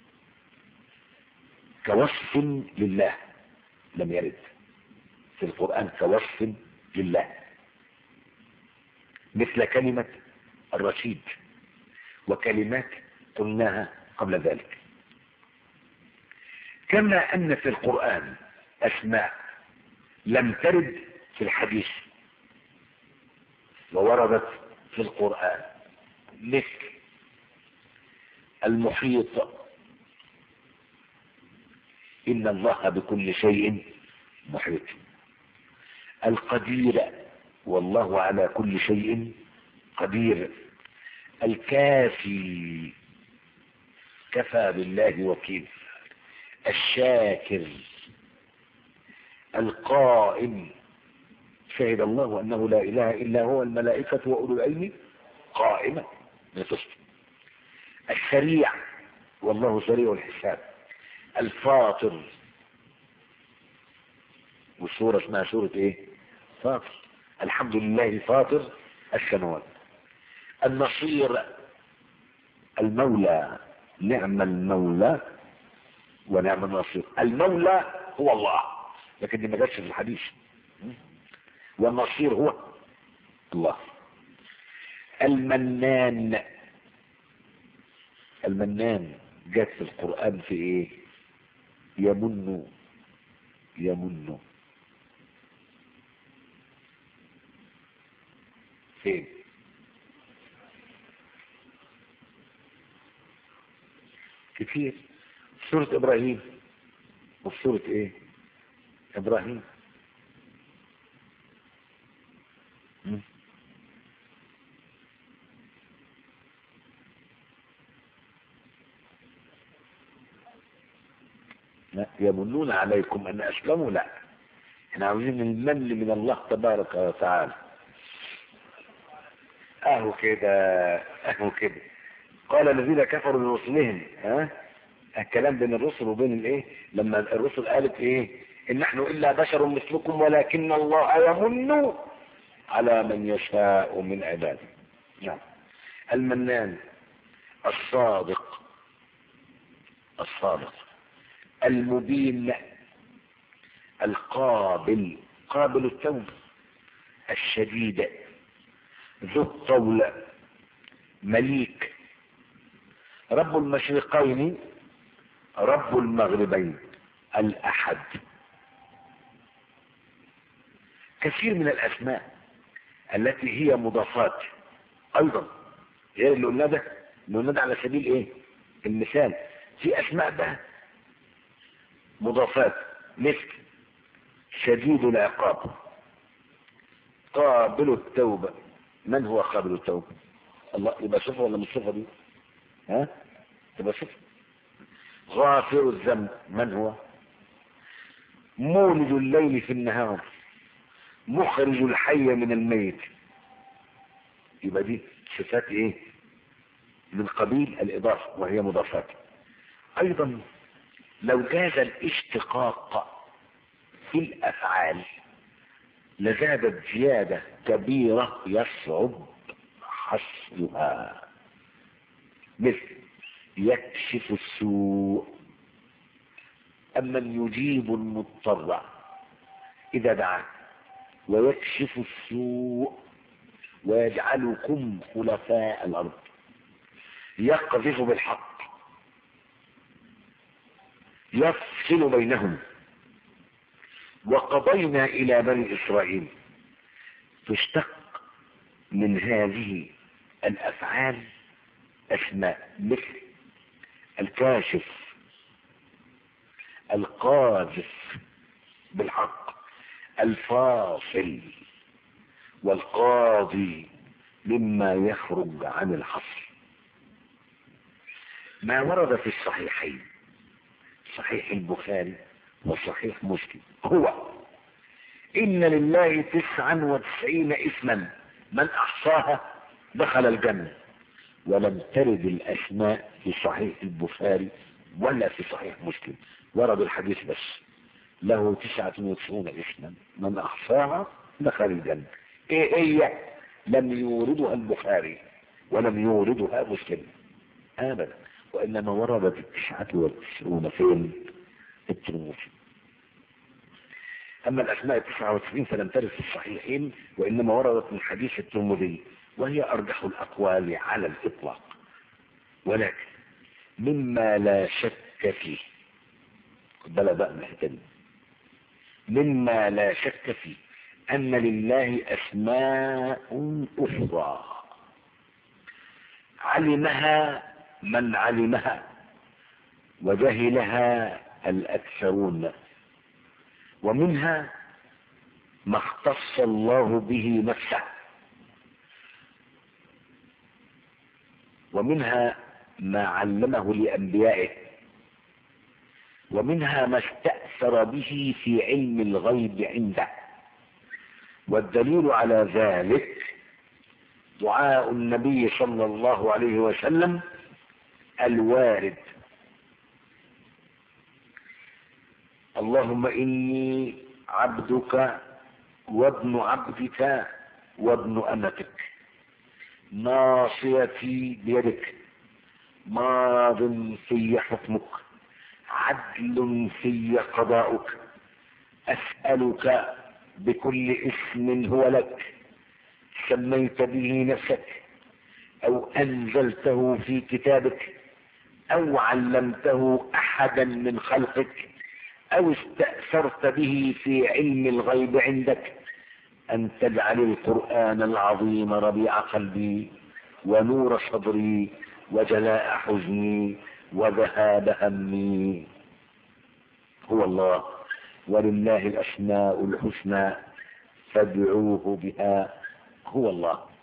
كوصف لله لم يرد في القرآن كوصف لله مثل كلمة الرشيد وكلمات قلناها قبل ذلك كما أن في القرآن أسماء لم ترد في الحديث ووردت في القرآن مثل المحيط إن الله بكل شيء محيط القدير والله على كل شيء قدير الكافي كفى بالله وكيل الشاكر القائم شهد الله أنه لا إله إلا هو الملائكة وأولو العلم قائمة بقسط السريع والله سريع الحساب الفاطر والسورة اسمها سورة ايه فاطر الحمد لله فاطر السماوات النصير المولى نعم المولى ونعم النصير المولى هو الله لكن دي ما جاتش في الحديث والنصير هو الله المنان المنان جت في القرآن في ايه يمن يمن فين كتير سورة ابراهيم وفي سورة ايه ابراهيم مم. لا يمنون عليكم ان اسلموا لا احنا عاوزين المن من الله تبارك وتعالى اهو كده اهو كده قال الذين كفروا لرسلهم ها الكلام بين الرسل وبين الايه لما الرسل قالت ايه ان نحن الا بشر مثلكم ولكن الله يمن على من يشاء من عباده نعم المنان الصادق الصادق المبين القابل قابل التوب الشديد ذو الطول مليك رب المشرقين رب المغربين الأحد كثير من الأسماء التي هي مضافات أيضا غير اللي قلنا ده اللي قلنا ده على سبيل إيه المثال في أسماء بقى مضافات مثل شديد العقاب قابل التوبة من هو قابل التوبة الله يبقى صفة ولا مش صفة دي ها تبقى صفة غافر الذنب من هو مولد الليل في النهار مخرج الحي من الميت يبقى دي صفات ايه من قبيل الاضافة وهي مضافات ايضا لو جاز الاشتقاق في الافعال لزادت زيادة كبيرة يصعب حصرها مثل يكشف السوء أمن يجيب المضطر إذا دعاه ويكشف السوء ويجعلكم خلفاء الأرض يقذف بالحق يفصل بينهم وقضينا إلى بني إسرائيل تشتق من هذه الأفعال أسماء مثل الكاشف القاذف بالحق الفاصل والقاضي مما يخرج عن الحصر ما ورد في الصحيحين صحيح البخاري وصحيح مسلم هو إن لله تسعا وتسعين اسما من أحصاها دخل الجنة ولم ترد الأسماء في صحيح البخاري ولا في صحيح مسلم ورد الحديث بس له تسعة وتسعون اسما من أحصاها دخل الجنة إيه هي لم يوردها البخاري ولم يوردها مسلم أبدا وإنما وردت التسعة والتسعون فين الترمذي أما الأسماء التسعة وتسعين فلم ترد في الصحيحين وإنما وردت من حديث الترمذي وهي أرجح الأقوال على الإطلاق ولكن مما لا شك فيه بلا بقى محتل مما لا شك فيه أن لله أسماء أخرى علمها من علمها وجهلها الأكثرون ومنها ما اختص الله به نفسه ومنها ما علمه لأنبيائه ومنها ما استأثر به في علم الغيب عنده والدليل على ذلك دعاء النبي صلى الله عليه وسلم الوارد اللهم إني عبدك وابن عبدك وابن أمتك ناصيتي بيدك ماض في حكمك عدل في قضاؤك أسألك بكل اسم هو لك سميت به نفسك أو أنزلته في كتابك أو علمته أحدا من خلقك أو استأثرت به في علم الغيب عندك أن تجعل القرآن العظيم ربيع قلبي ونور صدري وجلاء حزني وذهاب همي هو الله ولله الأسماء الحسنى فادعوه بها هو الله